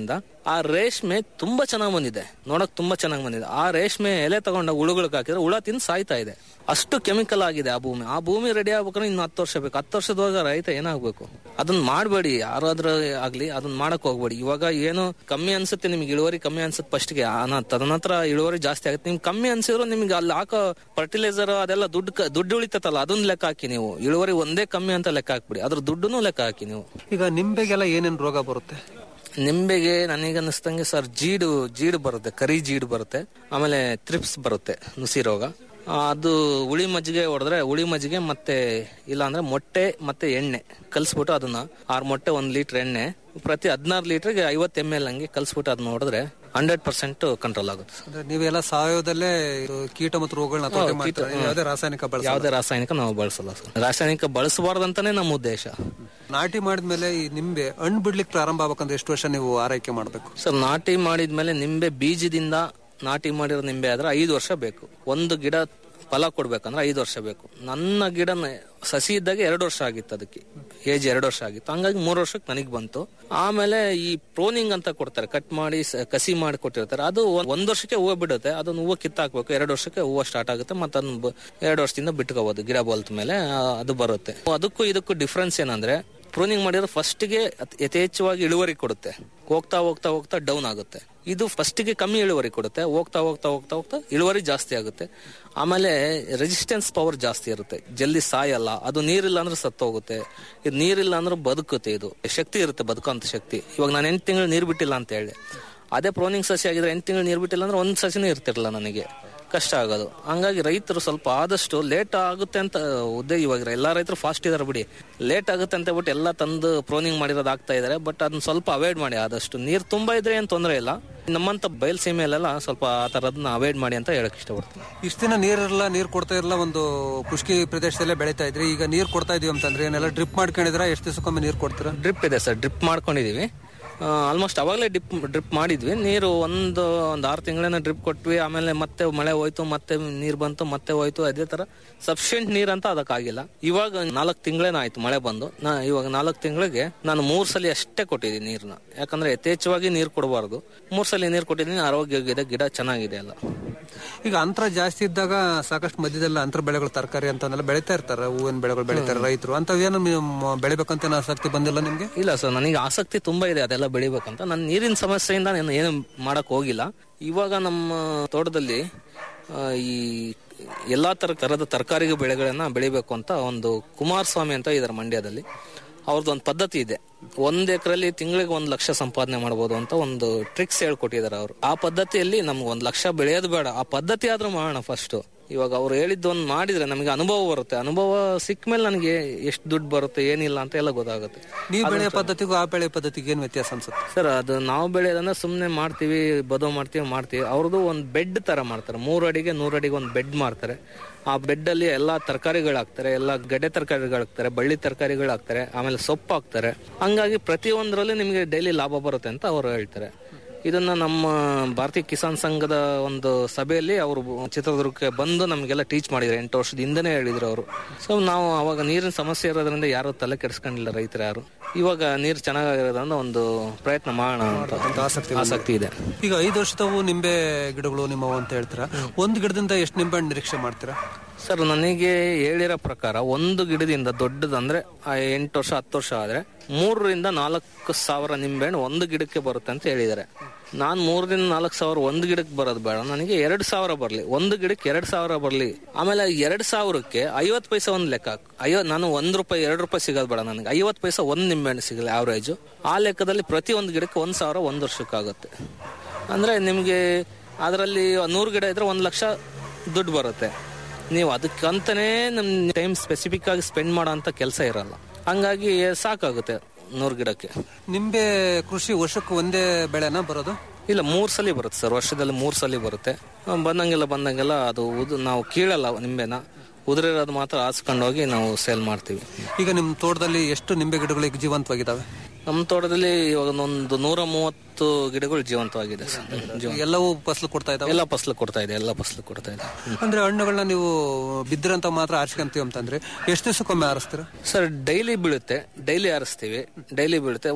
ಆ ರೇಷ್ಮೆ ತುಂಬಾ ಚೆನ್ನಾಗಿ ಬಂದಿದೆ ನೋಡಕ್ ತುಂಬಾ ಚೆನ್ನಾಗಿ ಬಂದಿದೆ ಆ ರೇಷ್ಮೆ ಎಲೆ ತಗೊಂಡ ಹುಳುಗಳಿಗೆ ಹಾಕಿದ್ರೆ ಹುಳ ತಿಂದು ಸಾಯ್ತಾ ಇದೆ ಅಷ್ಟು ಕೆಮಿಕಲ್ ಆಗಿದೆ ಆ ಭೂಮಿ ಆ ಭೂಮಿ ರೆಡಿ ಆಗ್ಬೇಕಾದ್ರೆ ಇನ್ನು ಹತ್ತು ವರ್ಷ ಬೇಕು ಹತ್ತು ವರ್ಷದವಾಗ ರೈತ ಏನಾಗ್ಬೇಕು ಅದನ್ನ ಮಾಡಬೇಡಿ ಯಾರಾದ್ರೂ ಆಗ್ಲಿ ಅದನ್ನ ಮಾಡಕ್ ಹೋಗ್ಬೇಡಿ ಇವಾಗ ಏನು ಕಮ್ಮಿ ಅನ್ಸುತ್ತೆ ನಿಮ್ಗೆ ಇಳುವರಿ ಕಮ್ಮಿ ಅನ್ಸುತ್ತೆ ಫಸ್ಟ್ಗೆ ತದನಂತರ ಇಳುವರಿ ಜಾಸ್ತಿ ಆಗುತ್ತೆ ನಿಮ್ಗೆ ಕಮ್ಮಿ ಅನ್ಸಿದ್ರು ನಿಮ್ಗೆ ಅಲ್ಲಿ ಹಾಕೋ ಫರ್ಟಿಲೈಸರ್ ಅದೆಲ್ಲ ದುಡ್ಡು ಕ- ದುಡ್ಡು ಉಳಿತತ್ತಲ್ಲ ಅದನ್ನ ಲೆಕ್ಕ ಹಾಕಿ ನೀವು ಇಳುವರಿ ಒಂದೇ ಕಮ್ಮಿ ಅಂತ ಲೆಕ್ಕ ಹಾಕ್ಬಿಡಿ ಅದ್ರ ದುಡ್ಡನ್ನು ಲೆಕ್ಕ ಹಾಕಿ ನೀವು ಈಗ ನಿಂಬೆಗೆಲ್ಲ ಏನೇನ್ ರೋಗ ಬರುತ್ತೆ ನಿಂಬೆಗೆ ನನಗೆ ಅನ್ನಿಸ್ತಂಗೆ ಸರ್ ಜೀಡು ಜೀಡು ಬರುತ್ತೆ ಕರಿ ಜೀಡು ಬರುತ್ತೆ ಆಮೇಲೆ ತ್ರಿಪ್ಸ್ ಬರುತ್ತೆ ನುಸಿ ರೋಗ ಆ, ಅದು ಹುಳಿ ಮಜ್ಜಿಗೆ ಹೊಡೆದ್ರೆ ಹುಳಿ ಮಜ್ಜಿಗೆ ಮತ್ತೆ ಇಲ್ಲ ಅಂದ್ರೆ ಮೊಟ್ಟೆ ಮತ್ತೆ ಎಣ್ಣೆ ಕಲ್ಸ್ಬಿಟ್ಟು ಅದನ್ನ ಆರು ಮೊಟ್ಟೆ ಒಂದ್ ಲೀಟರ್ ಎಣ್ಣೆ ಪ್ರತಿ ಹದಿನಾರು ಲೀಟರ್ಗೆ ಐವತ್ತು ಎಮ್ ಎಲ್ ಹಂಗೆ ಕಲ್ಸ್ಬಿಟ್ಟು ಅದನ್ನ ಹೊಡೆದ್ರೆ ಹಂಡ್ರೆಡ್ ಪರ್ಸೆಂಟ್ ಕಂಟ್ರೋಲ್ ಆಗುತ್ತೆ ಅಂದ್ರೆ ನೀವೆಲ್ಲ ಸಾವಯವದಲ್ಲೇ ಇದು ಕೀಟ ಮತ್ತು ರೋಗಗಳನ್ನ ಹತೋಟಿ ಹೌದು, ಕೀಟ, ಮಾಡ್ತೀರಾ ಯಾವುದೇ ರಾಸಾಯನಿಕ ಬಳಸ ಯಾವುದೇ ರಾಸಾಯನಿಕ ನಾವು ಬಳಸಲ್ಲ ಸರ್ ರಾಸಾಯನಿಕ ಬಳಸಬಾರ್ದಂತಾನೆ ನಮ್ಮ ಉದ್ದೇಶ ನಾಟಿ ಮಾಡಿದ್ಮೇಲೆ ಈ ನಿಂಬೆ ಹಣ್ಣು ಬಿಡ್ಲಿಕ್ಕೆ ಪ್ರಾರಂಭ ಆಗ್ಬೇಕಂದ್ರೆ ಎಷ್ಟು ವರ್ಷ ನೀವು ಆರೈಕೆ ಮಾಡಬೇಕು ಸರ್ ನಾಟಿ ಮಾಡಿದ್ಮೇಲೆ ನಿಂಬೆ ಬೀಜದಿಂದ ನಾಟಿ ಮಾಡಿರೋ ನಿಂಬೆ ಆದ್ರೆ ಐದು ವರ್ಷ ಬೇಕು ಒಂದು ಗಿಡ ಫಲ ಕೊಡ್ಬೇಕಂದ್ರೆ ಐದು ವರ್ಷ ಬೇಕು ನನ್ನ ಗಿಡ ಸಸಿ ಇದ್ದಾಗ ಎರಡು ವರ್ಷ ಆಗಿತ್ತು ಅದಕ್ಕೆ ಏಜ್ ಎರಡು ವರ್ಷ ಆಗಿತ್ತು ಹಂಗಾಗಿ ಮೂರು ವರ್ಷಕ್ಕೆ ನನಗೆ ಬಂತು ಆಮೇಲೆ ಈ ಪ್ರೋನಿಂಗ್ ಅಂತ ಕೊಡ್ತಾರೆ ಕಟ್ ಮಾಡಿ ಸ- ಕಸಿ ಮಾಡಿ ಕೊಟ್ಟಿರ್ತಾರೆ ಅದು ಒಂದ್- ಒಂದ್ ವರ್ಷಕ್ಕೆ ಹೂವು ಬಿಡುತ್ತೆ ಅದನ್ನ ಹೂವು ಕಿತ್ತಾಕ್ಬೇಕು ಎರಡು ವರ್ಷಕ್ಕೆ ಹೂವು ಸ್ಟಾರ್ಟ್ ಆಗುತ್ತೆ ಮತ್ತೆ ಅದನ್ನ ಬ- ಎರಡು ವರ್ಷದಿಂದ ಬಿಟ್ಕೋಬಹುದು ಗಿಡ ಬಲ್ತ ಮೇಲೆ ಆ, ಅದು ಬರುತ್ತೆ ಅದಕ್ಕೂ ಇದಕ್ಕೂ ಡಿಫ್ರೆನ್ಸ್ ಏನಂದ್ರೆ ಪ್ರೂನಿಂಗ್ ಮಾಡಿದ್ರೆ ಫಸ್ಟ್ಗೆ ಯಥೇಚ್ಛವಾಗಿ ಇಳುವರಿ ಕೊಡುತ್ತೆ ಹೋಗ್ತಾ ಹೋಗ್ತಾ ಹೋಗ್ತಾ ಡೌನ್ ಆಗುತ್ತೆ ಇದು ಫಸ್ಟ್ಗೆ ಕಮ್ಮಿ ಇಳುವರಿ ಕೊಡುತ್ತೆ ಹೋಗ್ತಾ ಹೋಗ್ತಾ ಹೋಗ್ತಾ ಹೋಗ್ತಾ ಇಳುವರಿ ಜಾಸ್ತಿ ಆಗುತ್ತೆ ಆಮೇಲೆ ರೆಸಿಸ್ಟೆನ್ಸ್ ಪವರ್ ಜಾಸ್ತಿ ಇರುತ್ತೆ ಜಲ್ದಿ ಸಾಯಲ್ಲ ಅದು ನೀರಿಲ್ಲ ಅಂದ್ರೆ ಸತ್ತೋಗುತ್ತೆ ಇದು ನೀರಿಲ್ಲ ಅಂದ್ರೆ ಬದುಕುತ್ತೆ ಇದು ಶಕ್ತಿ ಇರುತ್ತೆ ಬದುಕುವಂತ ಶಕ್ತಿ ಇವಾಗ ನಾನು ಎಂಟು ತಿಂಗಳು ನೀರು ಬಿಟ್ಟಿಲ್ಲ ಅಂತ ಹೇಳಿ ಅದೇ ಪ್ರೋನಿಂಗ್ ಸಸಿ ಆಗಿದ್ರೆ ಎಂಟು ತಿಂಗಳು ನೀರು ಬಿಟ್ಟಿಲ್ಲ ಅಂದ್ರೆ ಒಂದು ಸಸಿನೂ ಇರ್ತಿರಲ್ಲ ನನಗೆ ಕಷ್ಟ ಆಗೋದು ಹಂಗಾಗಿ ರೈತರು ಸ್ವಲ್ಪ ಆದಷ್ಟು ಲೇಟ್ ಆಗುತ್ತೆ ಅಂತ ಉದ್ದೇ ಇವಾಗ ಎಲ್ಲಾ ರೈತರು ಫಾಸ್ಟ್ ಇದಾರೆ ಬಿಡಿ ಲೇಟ್ ಆಗುತ್ತೆ ಅಂತ ಬಿಟ್ಟು ಎಲ್ಲ ತಂದು ಪ್ರೋನಿಂಗ್ ಮಾಡಿರೋದು ಆಗ್ತಾ ಇದಾರೆ ಬಟ್ ಅದನ್ನ ಸ್ವಲ್ಪ ಅವಾಯ್ಡ್ ಮಾಡಿ ಆದಷ್ಟು ನೀರು ತುಂಬಾ ಇದ್ರೆ ಏನ್ ತೊಂದರೆ ಇಲ್ಲ ನಮ್ಮಂತ ಬಯಲ್ ಸೀಮೆಯಲ್ಲೆಲ್ಲ ಸ್ವಲ್ಪ ಆ ತರದನ್ನ ಅವಾಯ್ಡ್ ಮಾಡಿ ಅಂತ ಹೇಳಕ್ ಇಷ್ಟಪಡ್ತೀನಿ ಇಷ್ಟ ದಿನ ನೀರಿರಲ್ಲ ನೀರ್ ಕೊಡ್ತಾ ಇರಲ್ಲ ಒಂದು ಕೃಷಿ ಪ್ರದೇಶದಲ್ಲೇ ಬೆಳೀತಾ ಇದ್ರಿ ಈಗ ನೀರ್ ಕೊಡ್ತಾ ಇದೀವಿ ಅಂತಂದ್ರೆ ಏನೆಲ್ಲ ಡ್ರಿಪ್ ಮಾಡ್ಕೊಂಡಿದ್ರ ಎಷ್ಟು ದಿವಸಕ್ಕೊಮ್ಮೆ ನೀರ್ ಕೊಡ್ತೀರಾ ಡ್ರಿಪ್ ಇದೆ ಸರ್ ಡ್ರಿಪ್ ಮಾಡ್ಕೊಂಡಿದೀವಿ ಆಲ್ಮೋಸ್ಟ್ ಅವಾಗಲೇ ಡಿಪ್ ಡ್ರಿಪ್ ಮಾಡಿದ್ವಿ ನೀರು ಒಂದು ಒಂದು ಆರು ತಿಂಗಳನ್ನ ಡ್ರಿಪ್ ಕೊಟ್ವಿ ಆಮೇಲೆ ಮತ್ತೆ ಮಳೆ ಹೋಯ್ತು ಮತ್ತೆ ನೀರು ಬಂತು ಮತ್ತೆ ಹೋಯ್ತು ಅದೇ ತರ ಸಫಿಶಿಯಂಟ್ ನೀರ್ ಅಂತ ಅದಕ್ಕಾಗಿಲ್ಲ ಇವಾಗ ನಾಲ್ಕು ತಿಂಗಳೇನ ಆಯ್ತು ಮಳೆ ಬಂದು ನಾ ಇವಾಗ ನಾಲ್ಕು ತಿಂಗಳಿಗೆ ನಾನು ಮೂರ್ ಸಲ ಅಷ್ಟೇ ಕೊಟ್ಟಿದ್ದೀನಿ ನೀರ್ನ ಯಾಕಂದ್ರೆ ಯಥೇಚ್ಛವಾಗಿ ನೀರು ಕೊಡಬಾರ್ದು ಮೂರ್ ಸಲ ನೀರು ಕೊಟ್ಟಿದ್ದೀನಿ ಆರೋಗ್ಯವಾಗಿದೆ ಗಿಡ ಚೆನ್ನಾಗಿದೆ ಎಲ್ಲ ಈಗ ಅಂತರ ಜಾಸ್ತಿ ಇದ್ದಾಗ ಸಾಕಷ್ಟು ಮಧ್ಯದಲ್ಲಿ ಅಂತರ ಬೆಳೆಗಳು ತರಕಾರಿ ಅಂತಂದೆಲ್ಲ ಬೆಳೀತಾ ಇರ್ತಾರೆ ಹೂವಿನ ಬೆಳೆಗಳು ಬೆಳೀತಾರೆ ರೈತರು ಅಂತವೇನು ನೀವು ಬೆಳಿಬೇಕಂತ ಏನೋ ಆಸಕ್ತಿ ಬಂದಿಲ್ಲ ನಿಮ್ಗೆ ಇಲ್ಲ ಸರ್ ನನಗೆ ಆಸಕ್ತಿ ತುಂಬಾ ಇದೆ ಅದೆಲ್ಲ ಬೆಳಿಬೇಕಂತ ನನ್ನ ನೀರಿನ ಸಮಸ್ಯೆಯಿಂದ ನಾನು ಏನು ಮಾಡಕ್ ಹೋಗಿಲ್ಲ ಇವಾಗ ನಮ್ಮ ತೋಟದಲ್ಲಿ ಆ, ಈ ಎಲ್ಲಾ ತರ ತರದ ತರಕಾರಿ ಬೆಳೆಗಳನ್ನ ಬೆಳಿಬೇಕು ಅಂತ ಒಂದು ಕುಮಾರಸ್ವಾಮಿ ಅಂತ ಇದಾರೆ ಮಂಡ್ಯದಲ್ಲಿ ಅವ್ರದ್ದು ಒಂದು ಪದ್ಧತಿ ಇದೆ ಒಂದ್ ಎಕರೆಲ್ಲಿ ತಿಂಗಳಿಗೆ ಒಂದ್ ಲಕ್ಷ ಸಂಪಾದನೆ ಮಾಡಬಹುದು ಅಂತ ಒಂದು ಟ್ರಿಕ್ಸ್ ಹೇಳ್ಕೊಟ್ಟಿದ್ದಾರೆ ಅವರು ಆ ಪದ್ಧತಿಯಲ್ಲಿ ನಮ್ಗೆ ಒಂದ್ ಲಕ್ಷ ಬೆಳೆಯೋದು ಬೇಡ ಆ ಪದ್ಧತಿ ಆದ್ರೂ ಮಾಡೋಣ ಫಸ್ಟ್ ಇವಾಗ ಅವ್ರು ಹೇಳಿದ್ದು ಒಂದು ಮಾಡಿದ್ರೆ ನಮಗೆ ಅನುಭವ ಬರುತ್ತೆ ಅನುಭವ ಸಿಕ್ಕ ಮೇಲೆ ನನಗೆ ಎಷ್ಟು ದುಡ್ಡು ಬರುತ್ತೆ ಏನಿಲ್ಲ ಅಂತ ಎಲ್ಲ ಗೊತ್ತಾಗುತ್ತೆ ನೀವು ಬೆಳೆಯೋ ಪದ್ಧತಿಗೂ ಆ ಬೆಳೆ ಪದ್ಧತಿಗೆ ಏನ್ ವ್ಯತ್ಯಾಸ ಅನ್ಸುತ್ತೆ ಸರ್ ಅದು ನಾವು ಬೆಳೆಯೋದಂದ್ರೆ ಸುಮ್ಮನೆ ಮಾಡ್ತೀವಿ ಬದು ಮಾಡ್ತೀವಿ ಮಾಡ್ತೀವಿ ಅವ್ರದ್ದು ಒಂದು ಬೆಡ್ ತರ ಮಾಡ್ತಾರೆ ಮೂರು ಅಡಿಗೆ ನೂರು ಅಡಿಗೆ ಒಂದು ಬೆಡ್ ಮಾಡ್ತಾರೆ ಆ ಬೆಡ್ ಅಲ್ಲಿ ಎಲ್ಲಾ ತರಕಾರಿಗಳು ಹಾಕ್ತಾರೆ ಎಲ್ಲಾ ಗಡ್ಡೆ ತರಕಾರಿಗಳು ಹಾಕ್ತಾರೆ ಬಳ್ಳಿ ತರಕಾರಿಗಳು ಹಾಕ್ತಾರೆ ಆಮೇಲೆ ಸೊಪ್ಪು ಹಾಕ್ತಾರೆ ಹಂಗಾಗಿ ಪ್ರತಿಯೊಂದರಲ್ಲಿ ನಿಮಗೆ ಡೈಲಿ ಲಾಭ ಬರುತ್ತೆ ಅಂತ ಅವರು ಹೇಳ್ತಾರೆ ಇದನ್ನ ನಮ್ಮ ಭಾರತೀಯ ಕಿಸಾನ್ ಸಂಘದ ಒಂದು ಸಭೆಯಲ್ಲಿ ಅವರು ಚಿತ್ರದುರ್ಗಕ್ಕೆ ಬಂದು ನಮಗೆಲ್ಲ ಟೀಚ್ ಮಾಡಿದ್ರು ಎಂಟು ವರ್ಷದ ಹಿಂದೆನೇ ಹೇಳಿದ್ರು ಅವರು ಸೊ ನಾವು ಅವಾಗ ನೀರಿನ ಸಮಸ್ಯೆ ಇರೋದ್ರಿಂದ ಯಾರು ತಲೆ ಕೆಡಿಸ್ಕೊಂಡಿಲ್ಲ ರೈತರು ಯಾರು ಇವಾಗ ನೀರು ಚೆನ್ನಾಗಿರೋದ್ರಿಂದ ಒಂದು ಪ್ರಯತ್ನ ಮಾಡೋಣ ಅಂತ ಆಸಕ್ತಿ ಆಸಕ್ತಿ ಇದೆ ಈಗ ಐದು ವರ್ಷದವು ನಿಂಬೆ ಗಿಡಗಳು ನಿಮ್ಮವು ಅಂತ ಹೇಳ್ತೀರಾ ಒಂದು ಗಿಡದಿಂದ ಎಷ್ಟು ನಿಂಬೆ ಹಣ್ಣು ನಿರೀಕ್ಷೆ ಮಾಡ್ತೀರಾ ಸರ್ ನನಗೆ ಹೇಳಿರೋ ಪ್ರಕಾರ ಒಂದು ಗಿಡದಿಂದ ದೊಡ್ಡದಂದ್ರೆ ಆ ಎಂಟು ವರ್ಷ ಹತ್ತು ವರ್ಷ ಆದ್ರೆ ಮೂರರಿಂದ ನಾಲ್ಕು ಸಾವಿರ ನಿಂಬೆಹಣ್ಣು ಒಂದು ಗಿಡಕ್ಕೆ ಬರುತ್ತೆ ಅಂತ ಹೇಳಿದ್ದಾರೆ ನಾನು ಮೂರರಿಂದ ನಾಲ್ಕು ಸಾವಿರ ಒಂದು ಗಿಡಕ್ಕೆ ಬರೋದು ಬೇಡ ನನಗೆ ಎರಡು ಸಾವಿರ ಬರಲಿ ಒಂದು ಗಿಡಕ್ಕೆ ಎರಡು ಸಾವಿರ ಬರಲಿ ಆಮೇಲೆ ಎರಡು ಸಾವಿರಕ್ಕೆ ಐವತ್ತು ಪೈಸೆ ಒಂದು ಲೆಕ್ಕ ಹಾಕು. ಐವ ನಾನು ಒಂದು ರೂಪಾಯಿ ಎರಡು ರೂಪಾಯಿ ಸಿಗೋದು ಬೇಡ ನನಗೆ ಐವತ್ತು ಪೈಸೆ ಒಂದು ನಿಂಬೆಹಣ್ಣು ಸಿಗಲಿ ಆವ್ರೇಜು ಆ ಲೆಕ್ಕದಲ್ಲಿ ಪ್ರತಿ ಒಂದು ಗಿಡಕ್ಕೆ ಒಂದು ಸಾವಿರ ಒಂದು ವರ್ಷಕ್ಕಾಗುತ್ತೆ ಅಂದ್ರೆ ನಿಮಗೆ ಅದರಲ್ಲಿ ನೂರು ಗಿಡ ಇದ್ರೆ ಒಂದು ಲಕ್ಷ ದುಡ್ಡು ಬರುತ್ತೆ ನೀವು ಅದಕ್ಕಂತಾನೆ ನಮ್ಮ ಟೈಮ್ ಸ್ಪೆಸಿಫಿಕ್ ಆಗಿ ಸ್ಪೆಂಡ್ ಮಾಡೋ ಅಂತ ಕೆಲಸ ಇರಲ್ಲ ಹಂಗಾಗಿ ಸಾಕಾಗುತ್ತೆ ನೂರು ಗಿಡಕ್ಕೆ ನಿಂಬೆ ಕೃಷಿ ವರ್ಷಕ್ಕೆ ಒಂದೇ ಬೆಳೆನ ಬರೋದು ಇಲ್ಲ ಮೂರ್ ಸಲ ಬರುತ್ತೆ ಸರ್ ವರ್ಷದಲ್ಲಿ ಮೂರ್ ಸಲ ಬರುತ್ತೆ ಆ, ಬಂದಂಗೆಲ್ಲ ಬಂದಂಗೆಲ್ಲ ಅದು ಉದು ನಾವು ಕೀಳಲ್ಲ ನಿಂಬೆನ ಉದುರಿರೋದು ಮಾತ್ರ ಆಸ್ಕೊಂಡು ಹೋಗಿ ನಾವು ಸೇಲ್ ಮಾಡ್ತೀವಿ ಈಗ ನಿಮ್ ತೋಟದಲ್ಲಿ ಎಷ್ಟು ನಿಂಬೆ ಗಿಡಗಳು ಈಗ ಜೀವಂತವಾಗಿದ್ದಾವೆ ನಮ್ಮ ತೋಟದಲ್ಲಿ ಇವಾಗ ಒಂದು ನೂರ ಮೂವತ್ತು ಗಿಡಗಳು ಜೀವಂತವಾಗಿದೆ ಸರ್ ಜೀವಂತ. ಎಲ್ಲವೂ ಫಸಲು ಕೊಡ್ತಾ ಇದಾವೆ ಎಲ್ಲ ಫಸಲು ಕೊಡ್ತಾ ಇದೆ ಎಲ್ಲ ಫಸಲು ಕೊಡ್ತಾ ಇದೆ ಅಂದ್ರೆ ಹಣ್ಣುಗಳನ್ನ ನೀವು ಬಿದ್ರಂತ ಮಾತ್ರ ಆರಿಸ್ಕೊಂತೀವಿ ಅಂತಂದ್ರೆ ಎಷ್ಟು ದಿವಸಕ್ಕೊಮ್ಮೆ ಆರಿಸ್ತೀರಾ ಸರ್ ಡೈಲಿ ಬೀಳುತ್ತೆ ಡೈಲಿ ಆರಿಸ್ತೀವಿ ಡೈಲಿ ಬೀಳುತ್ತೆ ಓ-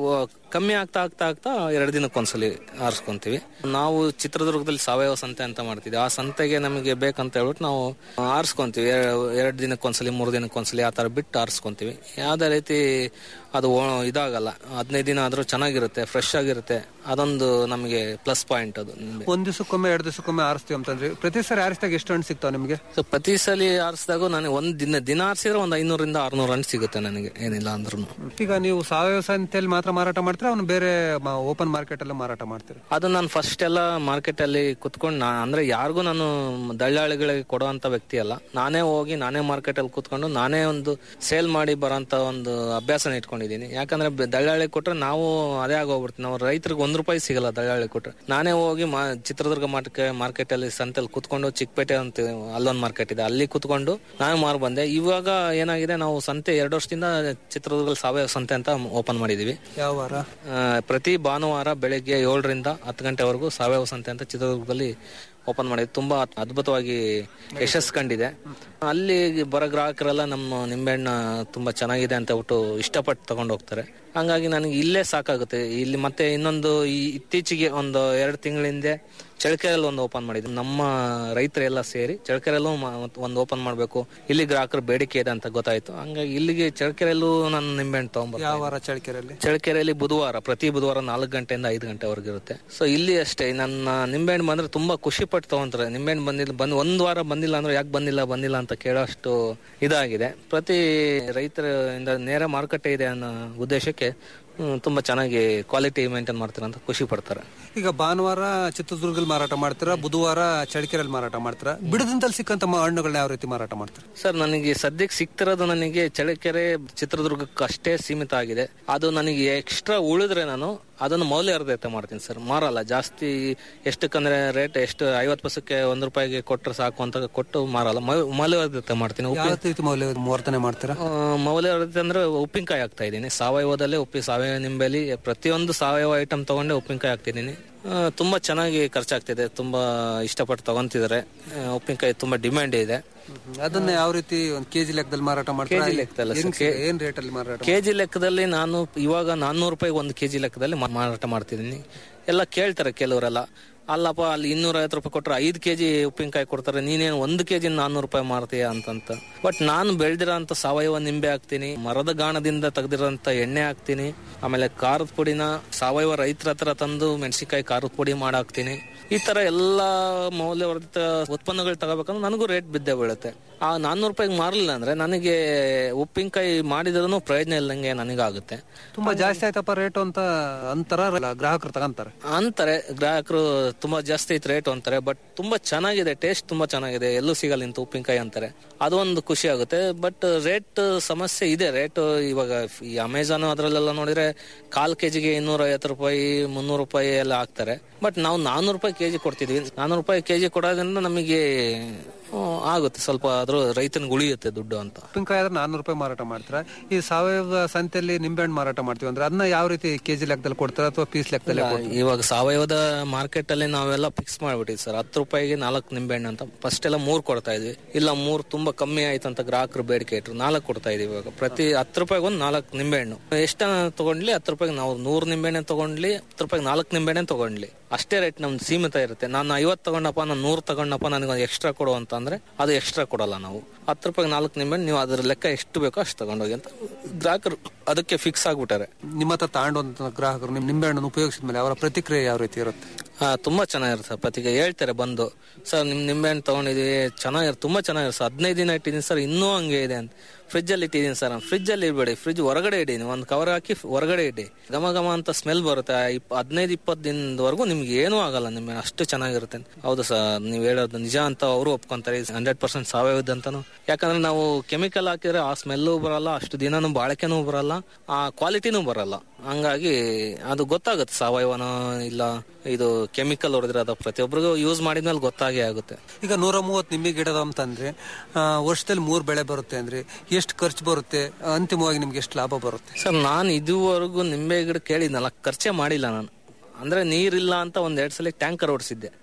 ಕಮ್ಮಿ ಆಗ್ತಾ ಆಗ್ತಾ ಆಗ್ತಾ ಎರಡು ದಿನಕ್ಕೊಂದ್ಸಲಿ ಆರಿಸ್ಕೊಂತೀವಿ ನಾವು ಚಿತ್ರದುರ್ಗದಲ್ಲಿ ಸಾವಯವ ಸಂತೆ ಅಂತ ಮಾಡ್ತಿದ್ವಿ ಆ ಸಂತೆಗೆ ನಮಗೆ ಬೇಕಂತ ಹೇಳ್ಬಿಟ್ಟು ನಾವು ಆರಿಸ್ಕೊಂತೀವಿ ಎರಡು ದಿನಕ್ಕೊಂದ್ಸಲಿ ಮೂರು ದಿನಕ್ಕೊಂದ್ಸಲಿ ಆ ತರ ಬಿಟ್ಟು ಆರಿಸ್ಕೊಂತೀವಿ ಯಾವ್ದೇ ರೀತಿ ಅದು ಒ- ಇದಾಗಲ್ಲ ಹದಿನೈದು ದಿನ ಆದ್ರೂ ಚೆನ್ನಾಗಿರುತ್ತೆ ಫ್ರೆಶ್ ಆಗಿರುತ್ತೆ ಅದೊಂದು ನಮಗೆ ಪ್ಲಸ್ ಪಾಯಿಂಟ್ ಅದು ನಿಂಬೆ. ಒಂದ್ ದಿವಸಕ್ಕೊಮ್ಮೆ ಎರಡು ದಿವಸಕ್ಕೊಮ್ಮೆ ಆರಿಸ್ತೀವಿ ಅಂತಂದ್ರೆ ಪ್ರತಿ ಸರಿ ಆರಿಸಿದಾಗ ಎಷ್ಟು ಹಣ್ಣು ಸಿಗ್ತಾವ ನಿಮ್ಗೆ ಸೊ ಪ್ರತಿ ಸಲ ಆರಿಸಿದಾಗ ನನಗೆ ಒಂದ್ ದಿನ ದಿನ ಆರಿಸಿದ್ರೆ ಒಂದು ಐನೂರಿಂದ ಆರ್ನೂರು ಹಣ್ಣು ಸಿಗುತ್ತೆ ನನಗೆ ಏನಿಲ್ಲ ಅಂದ್ರೂ ಈಗ ನೀವು ಸಾವಯವ ಸಂತೆಯಲ್ಲಿ ಮಾತ್ರ ಮಾರಾಟ ಮಾಡ್ತೀರಾ ಅವ್ನು ಬೇರೆ ಓಪನ್ ಮಾರ್ಕೆಟ್ ಅಲ್ಲೇ ಮಾರಾಟ ಮಾಡ್ತೀರಾ ಅದು ನಾನು ಫಸ್ಟ್ ಎಲ್ಲ ಮಾರ್ಕೆಟ್ ಅಲ್ಲಿ ಕುತ್ಕೊಂಡು ನಾ ಅಂದ್ರೆ ಯಾರಿಗೂ ನಾನು ದಳ್ಳಾಳಿಗಳಿಗೆ ಕೊಡುವಂತ ವ್ಯಕ್ತಿ ಅಲ್ಲ ನಾನೇ ಹೋಗಿ ನಾನೇ ಮಾರ್ಕೆಟ್ ಅಲ್ಲಿ ಕುತ್ಕೊಂಡು ನಾನೇ ಒಂದು ಸೇಲ್ ಮಾಡಿ ಬರೋಂತ ಒಂದು ಅಭ್ಯಾಸನ ಇಟ್ಕೊಂಡಿದ್ದೀನಿ ಯಾಕಂದ್ರೆ ಬೆ- ದಳ್ಳಾಳಿ ಕೊಟ್ರೆ ನಾವು ಅದೇ ಆಗೋಗ್ಬಿಡ್ತೀವಿ ನಾವು ರೈತರಿಗೆ ಒಂದ್ ರೂಪಾಯಿ ಸಿಗಲ್ಲ ದಳ್ಳಾಳಿ ಕೊಟ್ರೆ ನಾನೇ ಹೋಗಿ ಮಾ ಚಿತ್ರದುರ್ಗ ಮಾರ್ಕೆಟ್ ಮಾರ್ಕೆಟ್ ಅಲ್ಲಿ ಸಂತೆಯಲ್ಲಿ ಕುತ್ಕೊಂಡು ಚಿಕ್ಕಪೇಟೆ ಅಂತ ಅಲ್ಲೊಂದು ಮಾರ್ಕೆಟ್ ಇದೆ ಅಲ್ಲಿ ಕುತ್ಕೊಂಡು ನಾನು ಮಾರು ಬಂದೆ ಇವಾಗ ಏನಾಗಿದೆ ನಾವು ಸಂತೆ ಎರಡು ವರ್ಷದಿಂದ ಚಿತ್ರದುರ್ಗದಲ್ಲಿ ಸಾವಯವ ಸಂತೆ ಅಂತ ಓಪನ್ ಮಾಡಿದೀವಿ ಯಾವ ವಾರ ಆ, ಪ್ರತಿ ಭಾನುವಾರ ಬೆಳಗ್ಗೆ ಏಳರಿಂದ ಹತ್ತು ಗಂಟೆವರೆಗೂ ಸಾವಯವ ಸಂತೆ ಅಂತ ಚಿತ್ರದುರ್ಗದಲ್ಲಿ ಓಪನ್ ಮಾಡಿದ್ವಿ ತುಂಬಾ ಅದ್ಭುತವಾಗಿ ಯಶಸ್ಸು ಕಂಡಿದೆ ಅಲ್ಲಿ ಬರೋ ಗ್ರಾಹಕರೆಲ್ಲ ನಮ್ಮ ನಿಂಬೆಹಣ್ಣ ತುಂಬಾ ಚೆನ್ನಾಗಿದೆ ಅಂತ ಬಿಟ್ಟು ಇಷ್ಟಪಟ್ಟು ತಗೊಂಡು ಹೋಗ್ತಾರೆ ಹಂಗಾಗಿ ನನಗೆ ಇಲ್ಲೇ ಸಾಕಾಗುತ್ತೆ ಇಲ್ಲಿ ಮತ್ತೆ ಇನ್ನೊಂದು ಈ ಇತ್ತೀಚೆಗೆ ಒಂದು ಎರಡು ತಿಂಗಳ ಹಿಂದೆ ಚಳ್ಳಕೆರೆಯಲ್ಲಿ ಒಂದು ಓಪನ್ ಮಾಡಿದ್ವಿ ನಮ್ಮ ರೈತರೆಲ್ಲ ಸೇರಿ ಚಳ್ಳಕೆರೆಯಲ್ಲೂ ಮ- ಒಂದು ಓಪನ್ ಮಾಡಬೇಕು ಇಲ್ಲಿ ಗ್ರಾಹಕರ ಬೇಡಿಕೆ ಇದೆ ಅಂತ ಗೊತ್ತಾಯ್ತು ಹಂಗಾಗಿ ಇಲ್ಲಿಗೆ ಚಳ್ಳಕೆರೆಯಲ್ಲೂ ನಾನು ನಿಂಬೆಹಣ್ಣು ತಗೊಂಡ್ಬರ್ತೀನಿ ಯಾವ ವಾರ ಚಳಿಕೆರೆಯಲ್ಲಿ ಚಳ್ಳಕೆರೆಯಲ್ಲಿ ಬುಧವಾರ ಪ್ರತಿ ಬುಧವಾರ ನಾಲ್ಕು ಗಂಟೆಯಿಂದ ಐದು ಗಂಟೆವರೆಗೆ ಇರುತ್ತೆ ಸೊ ಇಲ್ಲಿ ಅಷ್ಟೇ ನನ್ನ ನಿಂಬೆಹಣ್ಣು ಬಂದ್ರೆ ತುಂಬಾ ಖುಷಿ ಪಟ್ಟು ತಗೊಂತಾರೆ ನಿಂಬೆಹಣ್ಣು ಬಂದಿಲ್ಲ ಬಂದ್ ಒಂದ್ ವಾರ ಬಂದಿಲ್ಲ ಅಂದ್ರೆ ಯಾಕೆ ಬಂದಿಲ್ಲ ಬಂದಿಲ್ಲ ಅಂತ ಕೇಳೋಷ್ಟು ಇದಾಗಿದೆ ಪ್ರತಿ ರೈತರಿಂದ ನೇರ ಮಾರುಕಟ್ಟೆ ಇದೆ ಅನ್ನೋ ಉದ್ದೇಶಕ್ಕೆ ಹ್ಮ್, ತುಂಬಾ ಚೆನ್ನಾಗಿ ಕ್ವಾಲಿಟಿ ಮೇಂಟೈನ್ ಮಾಡ್ತಾರೆ ಅಂತ ಖುಷಿ ಪಡ್ತಾರೆ ಈಗ ಭಾನುವಾರ ಚಿತ್ರದುರ್ಗದಲ್ಲಿ ಮಾರಾಟ ಮಾಡ್ತೀರಾ ಬುಧವಾರ ಚಳಿಕೆರೆಯಲ್ಲಿ ಮಾರಾಟ ಮಾಡ್ತೀರಾ ಬಿಡದಿಂದಲ್ಲಿ ಸಿಕ್ಕಂತ ಮ- ಹಣ್ಣುಗಳನ್ನ ಯಾವ ರೀತಿ ಮಾರಾಟ ಮಾಡ್ತೀರಾ ಸರ್ ನನಗೆ ಸದ್ಯಕ್ಕೆ ಸಿಗ್ತಿರೋದು ನನಗೆ ಚಳ್ಳಕೆರೆ ಚಿತ್ರದುರ್ಗಕ್ಕೆ ಅಷ್ಟೇ ಸೀಮಿತ ಆಗಿದೆ ಅದು ನನಗೆ ಎಕ್ಸ್ಟ್ರಾ ಉಳಿದ್ರೆ ನಾನು ಅದನ್ನು ಮೌಲ್ಯವರ್ಧತೆ ಮಾಡ್ತೀನಿ ಸರ್ ಮಾರಲ್ಲ ಜಾಸ್ತಿ ಎಷ್ಟಕ್ಕಂದ್ರೆ ರೇಟ್ ಎಷ್ಟು ಐವತ್ತು ಪೈಸಕ್ಕೆ ಒಂದ್ ರೂಪಾಯಿಗೆ ಕೊಟ್ಟರೆ ಸಾಕು ಅಂತ ಕೊಟ್ಟು ಮಾರಲ್ಲ ಮೌ- ಮೌಲ್ಯವರ್ಧತೆ ಮಾಡ್ತೀನಿ ಯಾವ ಉಪ್ಪಿ ರೀತಿ ಮೌಲ್ಯ ವರ್ಧನೆ ಮಾಡ್ತೀರಾ ಆ, ಮೌಲ್ಯವರ್ಧತೆ ಅಂದ್ರೆ ಉಪ್ಪಿನಕಾಯಿ ಹಾಕ್ತಾ ಇದ್ದೀನಿ ಸಾವಯವದಲ್ಲೇ ಉಪ್ಪಿ ಸಾವಯವ ನಿಂಬೆಲಿ ಪ್ರತಿಯೊಂದು ಸಾವಯವ ಐಟಮ್ ತಗೊಂಡೆ ಉಪ್ಪಿನಕಾಯಿ ಹಾಕ್ತಿದ್ದೀನಿ ಆ, ತುಂಬಾ ಚೆನ್ನಾಗಿ ಖರ್ಚಾಗ್ತಿದೆ ತುಂಬಾ ಇಷ್ಟಪಟ್ಟು ತಗೊಂತಿದ್ದಾರೆ ಆ, ಉಪ್ಪಿನಕಾಯಿ ತುಂಬಾ ಡಿಮ್ಯಾಂಡ್ ಇದೆ ಅದನ್ನ ಯಾವ ರೀತಿ ಒಂದು ಕೆಜಿ ಲೆಕ್ಕದಲ್ಲಿ ಮಾರಾಟ ಮಾಡ್ತೀರಾ ಕೆಜಿ ಲೆಕ್ಕದಲ್ಲ ಸರ್. ಏನ್ ಸಿ- ಏನ್ ರೇಟ್ ಅಲ್ಲಿ ಮಾರಾಟ ಕೆಜಿ ಲೆಕ್ಕದಲ್ಲಿ ನಾನು ಇವಾಗ ನಾನ್ನೂರು ರೂಪಾಯಿ ಒಂದು ಕೆಜಿ ಲೆಕ್ಕದಲ್ಲಿ ಮಾ- ಮಾರಾಟ ಮಾಡ್ತಿದ್ದೀನಿ ಎಲ್ಲ ಕೇಳ್ತಾರೆ ಕೆಲವರೆಲ್ಲ ಅಲ್ಲಪ್ಪ ಅಲ್ಲಿ ಇನ್ನೂರ ಐವತ್ತು ರೂಪಾಯಿ ಕೊಟ್ಟರೆ ಐದು ಕೆಜಿ ಉಪ್ಪಿನಕಾಯಿ ಕೊಡ್ತಾರೆ ನೀನೇನು ಒಂದು ಕೆಜಿ ನಾನ್ನೂರು ರೂಪಾಯಿ ಮಾರ್ತೀಯ ಅಂತಂತ ಬಟ್ ನಾನು ಬೆಳೆದಿರೋಂಥ ಸಾವಯವ ನಿಂಬೆ ಹಾಕ್ತೀನಿ ಮರದ ಗಾಣದಿಂದ ತೆಗೆದಿರೋಂಥ ಎಣ್ಣೆ ಹಾಕ್ತೀನಿ ಆಮೇಲೆ ಖಾರದ ಪುಡಿನ ಸಾವಯವ ರೈತರ ಹತ್ರ ತಂದು ಮೆಣಸಿನಕಾಯಿ ಖಾರದ ಪುಡಿ ಮಾಡಾಕ್ತೀನಿ ಈ ತರ ಎಲ್ಲಾ ಮೌಲ್ಯವರ್ಧಿತ ಉತ್ಪನ್ನಗಳು ತಗೋಬೇಕಂದ್ರೆ ನನಗೂ ರೇಟ್ ಬಿದ್ದೇ ಬೀಳುತ್ತೆ ಆ ನಾನ್ನೂರು ರೂಪಾಯಿಗೆ ಮಾರಲಿಲ್ಲ ಅಂದ್ರೆ ನನಗೆ ಉಪ್ಪಿನಕಾಯಿ ಮಾಡಿದ್ರೂ ಪ್ರಯೋಜನ ಇಲ್ಲಂಗೆ ನನಗಾಗುತ್ತೆ ತುಂಬಾ ಜಾಸ್ತಿ ಆಯ್ತಪ್ಪ ರೇಟ್ ಅಂತ ಅಂತಾರ ಗ್ರಾಹಕರು ತಗಂತಾರೆ ಅಂತಾರೆ ಗ್ರಾಹಕರು ತುಂಬಾ ಜಾಸ್ತಿ ಐತೆ ರೇಟ್ ಅಂತಾರೆ ಬಟ್ ತುಂಬಾ ಚೆನ್ನಾಗಿದೆ ಟೇಸ್ಟ್ ತುಂಬಾ ಚೆನ್ನಾಗಿದೆ ಎಲ್ಲೂ ಸಿಗಲ್ಲ ಇಂತ ಉಪ್ಪಿನಕಾಯಿ ಅಂತಾರೆ ಅದೊಂದು ಖುಷಿ ಆಗುತ್ತೆ ಬಟ್ ರೇಟ್ ಸಮಸ್ಯೆ ಇದೆ ರೇಟ್ ಇವಾಗ ಈ ಅಮೆಝಾನ್ ಅದರಲ್ಲೆಲ್ಲ ನೋಡಿದ್ರೆ ಕಾಲ್ ಕೆಜಿಗೆ ಇನ್ನೂರ ಐವತ್ತು ರೂಪಾಯಿ ಮುನ್ನೂರು ರೂಪಾಯಿ ಎಲ್ಲ ಹಾಕ್ತಾರೆ ಬಟ್ ನಾವು ನಾನ್ನೂರು ರೂಪಾಯಿ ಕೆಜಿ ಕೊಡ್ತಿದ್ವಿ ನಾನ್ನೂರು ರೂಪಾಯಿ ಕೆಜಿ ಕೊಡೋದ್ರಿಂದ ನಮಗೆ ಹ್ಮ್, ಆಗುತ್ತೆ ಸ್ವಲ್ಪ ಅದ್ರ ರೈತನಿಗೆ ಉಳಿಯುತ್ತೆ ದುಡ್ಡು ಅಂತ ಉಪ್ಪಿನಕಾಯಿ ಆದ್ರೆ ನಾನ್ನೂರು ರೂಪಾಯಿ ಮಾರಾಟ ಮಾಡ್ತೀರಾ ಈ ಸಾವಯವ ಸಂತೆಯಲ್ಲಿ ನಿಂಬೆಹಣ್ಣು ಮಾರಾಟ ಮಾಡ್ತೀವಿ ಅಂದ್ರೆ ಅದನ್ನ ಯಾವ ರೀತಿ ಕೆಜಿ ಲೆಕ್ಕದಲ್ಲಿ ಕೊಡ್ತಾರಾ ಅಥವಾ ಪೀಸ್ ಲೆಕ್ಕದಲ್ಲಿ ಕೊಡ್ತೀರಾ? ಇವಾಗ ಸಾವಯವದ ಮಾರ್ಕೆಟ್ ಅಲ್ಲಿ ನಾವೆಲ್ಲ ಫಿಕ್ಸ್ ಮಾಡ್ಬಿಟ್ಟಿದ್ವಿ ಸರ್ ಹತ್ತು ರೂಪಾಯಿಗೆ ನಾಲ್ಕು ನಿಂಬೆಹಣ್ಣು ಅಂತ ಫಸ್ಟ್ ಎಲ್ಲ ಮೂರ್ ಕೊಡ್ತಾ ಇದ್ವಿ ಇಲ್ಲ ಮೂರ್ ತುಂಬಾ ಕಮ್ಮಿ ಆಯ್ತು ಅಂತ ಗ್ರಾಹಕರು ಬೇಡಿಕೆ ಇಟ್ರು ನಾಲ್ಕು ಕೊಡ್ತಾ ಇದೀವಿ ಇವಾಗ ಪ್ರತಿ ಹತ್ತು ರೂಪಾಯಿಗೆ ಒಂದು ನಾಲ್ಕು ನಿಂಬೆಹಣ್ಣು ಎಷ್ಟ ತಗೊಂಡ್ಲಿ ಹತ್ತು ರೂಪಾಯಿಗೆ ನಾವು ನೂರು ನಿಂಬೆಹಣ್ಣೆ ತಗೊಂಡ್ಲಿ ಹತ್ತು ರೂಪಾಯಿಗೆ ನಾಲ್ಕು ನಿಂಬೆಹಣ್ಣೆ ತಗೊಂಡ್ಲಿ ಅಷ್ಟೇ ರೇಟ್ ನಮ್ದು ಸೀಮಿತ ಇರುತ್ತೆ ನಾನು ಐವತ್ತು ತಗೊಂಡಪ್ಪ ನಾನು ನೂರು ತಗೊಂಡಪ್ಪ ನನಗೆ ಒಂದು ಎಕ್ಸ್ಟ್ರಾ ಕೊಡು ಅಂತ ಅಂದ್ರೆ ಅದು ಎಕ್ಸ್ಟ್ರಾ ಕೊಡಲ್ಲ ನಾವು ಹತ್ತು ರೂಪಾಯಿಗೆ ನಾಲ್ಕು ನಿಂಬೆಹಣ್ಣು ನೀವು ಅದ್ರ ಲೆಕ್ಕ ಎಷ್ಟು ಬೇಕೋ ಅಷ್ಟು ತಗೊಂಡೋಗಿ ಅಂತ ಗ್ರಾಹಕರು ಅದಕ್ಕೆ ಫಿಕ್ಸ್ ಆಗ್ಬಿಟ್ಟಾರೆ ನಿಮ್ಮ ಹತ್ರ ತಗೊಂಡು ಗ್ರಾಹಕರು ನಿಮ್ ನಿಂಬೆಹಣ್ಣನ್ನು ಉಪಯೋಗಿಸಿದ ಮೇಲೆ ಅವರ ಪ್ರತಿಕ್ರಿಯೆ ಯಾವ ರೀತಿ ಇರುತ್ತೆ ಹಾ ತುಂಬಾ ಚೆನ್ನಾಗಿರುತ್ತೆ ಸರ್ ಪ್ರತಿಗೆ ಹೇಳ್ತಾರೆ ಬಂದು ಸರ್ ನಿಮ್ ನಿಂಬೆಹಣ್ಣು ತಗೊಂಡಿದೀವಿ ಚೆನ್ನಾಗಿರುತ್ತೆ ತುಂಬಾ ಚೆನ್ನಾಗಿರುತ್ತೆ ಸರ್ ಹದಿನೈದು ದಿನ ಇಟ್ಟಿದ್ದೀನಿ ಸರ್ ಇನ್ನೂ ಹಂಗೆ ಇದೆ ಅಂತ ಫ್ರಿಜ್ ಅಲ್ಲಿ ಇಟ್ಟಿದ್ದೀನಿ ಸರ್ ಫ್ರಿಜ್ ಅಲ್ಲಿ ಇಡಬೇಡಿ ಫ್ರಿಜ್ ಹೊರಗಡೆ ಇಡಿ ಒಂದು ಕವರ್ ಹಾಕಿ ಹೊರಗಡೆ ಇಡಿ ಘಮ ಘಮ ಅಂತ ಸ್ಮೆಲ್ ಬರುತ್ತೆ ಇಪ್ ಹದಿನೈದು ಇಪ್ಪತ್ತು ದಿನದವರೆಗೂ ನಿಮ್ಗೆ ಏನೂ ಆಗಲ್ಲ ನಿಮ್ಗೆ ಅಷ್ಟು ಚೆನ್ನಾಗಿರುತ್ತೆ ಹೌದು ಸರ್ ನೀವು ಹೇಳೋದು ನಿಜ ಅಂತ ಅವರು ಒಪ್ಕೊಂತಾರೆ ಹಂಡ್ರೆಡ್ ಪರ್ಸೆಂಟ್ ಸಾವಯವದ ಅಂತಾನು ಯಾಕಂದ್ರೆ ನಾವು ಕೆಮಿಕಲ್ ಹಾಕಿದ್ರೆ ಆ ಸ್ಮೆಲ್ಲು ಬರಲ್ಲ ಅಷ್ಟು ದಿನನೂ ಬಾಳಿಕೆನೂ ಬರಲ್ಲ ಆ ಕ್ವಾಲಿಟಿನೂ ಬರಲ್ಲ ಹಂಗಾಗಿ ಅದು ಗೊತ್ತಾಗುತ್ತೆ ಸಾವಯವನೋ ಇಲ್ಲ ಇದು ಕೆಮಿಕಲ್ ಹೊಡೆದ್ರೆ ಅದು ಪ್ರತಿಯೊಬ್ಬರಿಗೂ ಯೂಸ್ ಮಾಡಿದ್ಮೇಲೆ ಗೊತ್ತಾಗೇ ಆಗುತ್ತೆ ಈಗ ನೂರ ಮೂವತ್ತು ನಿಂಬೆ ಗಿಡದ ಅಂತಂದ್ರೆ ಆ, ವರ್ಷದಲ್ಲಿ ಮೂರ್ ಬೆಳೆ ಬರುತ್ತೆ ಅಂದ್ರೆ ಎಷ್ಟು ಖರ್ಚು ಬರುತ್ತೆ ಅಂತಿಮವಾಗಿ ನಿಮ್ಗೆ ಎಷ್ಟು ಲಾಭ ಬರುತ್ತೆ ಸರ್ ನಾನು ಇದುವರೆಗೂ ನಿಂಬೆ ಗಿಡ ಕೇಳಿದ್ನಲ್ಲ ಖರ್ಚೆ ಮಾಡಿಲ್ಲ ನಾನು ಅಂದ್ರೆ ನೀರಿಲ್ಲ ಅಂತ ಒಂದ್ ಎರಡ್ ಸಲ ಟ್ಯಾಂಕರ್ ಓಡಿಸಿದ್ದೆ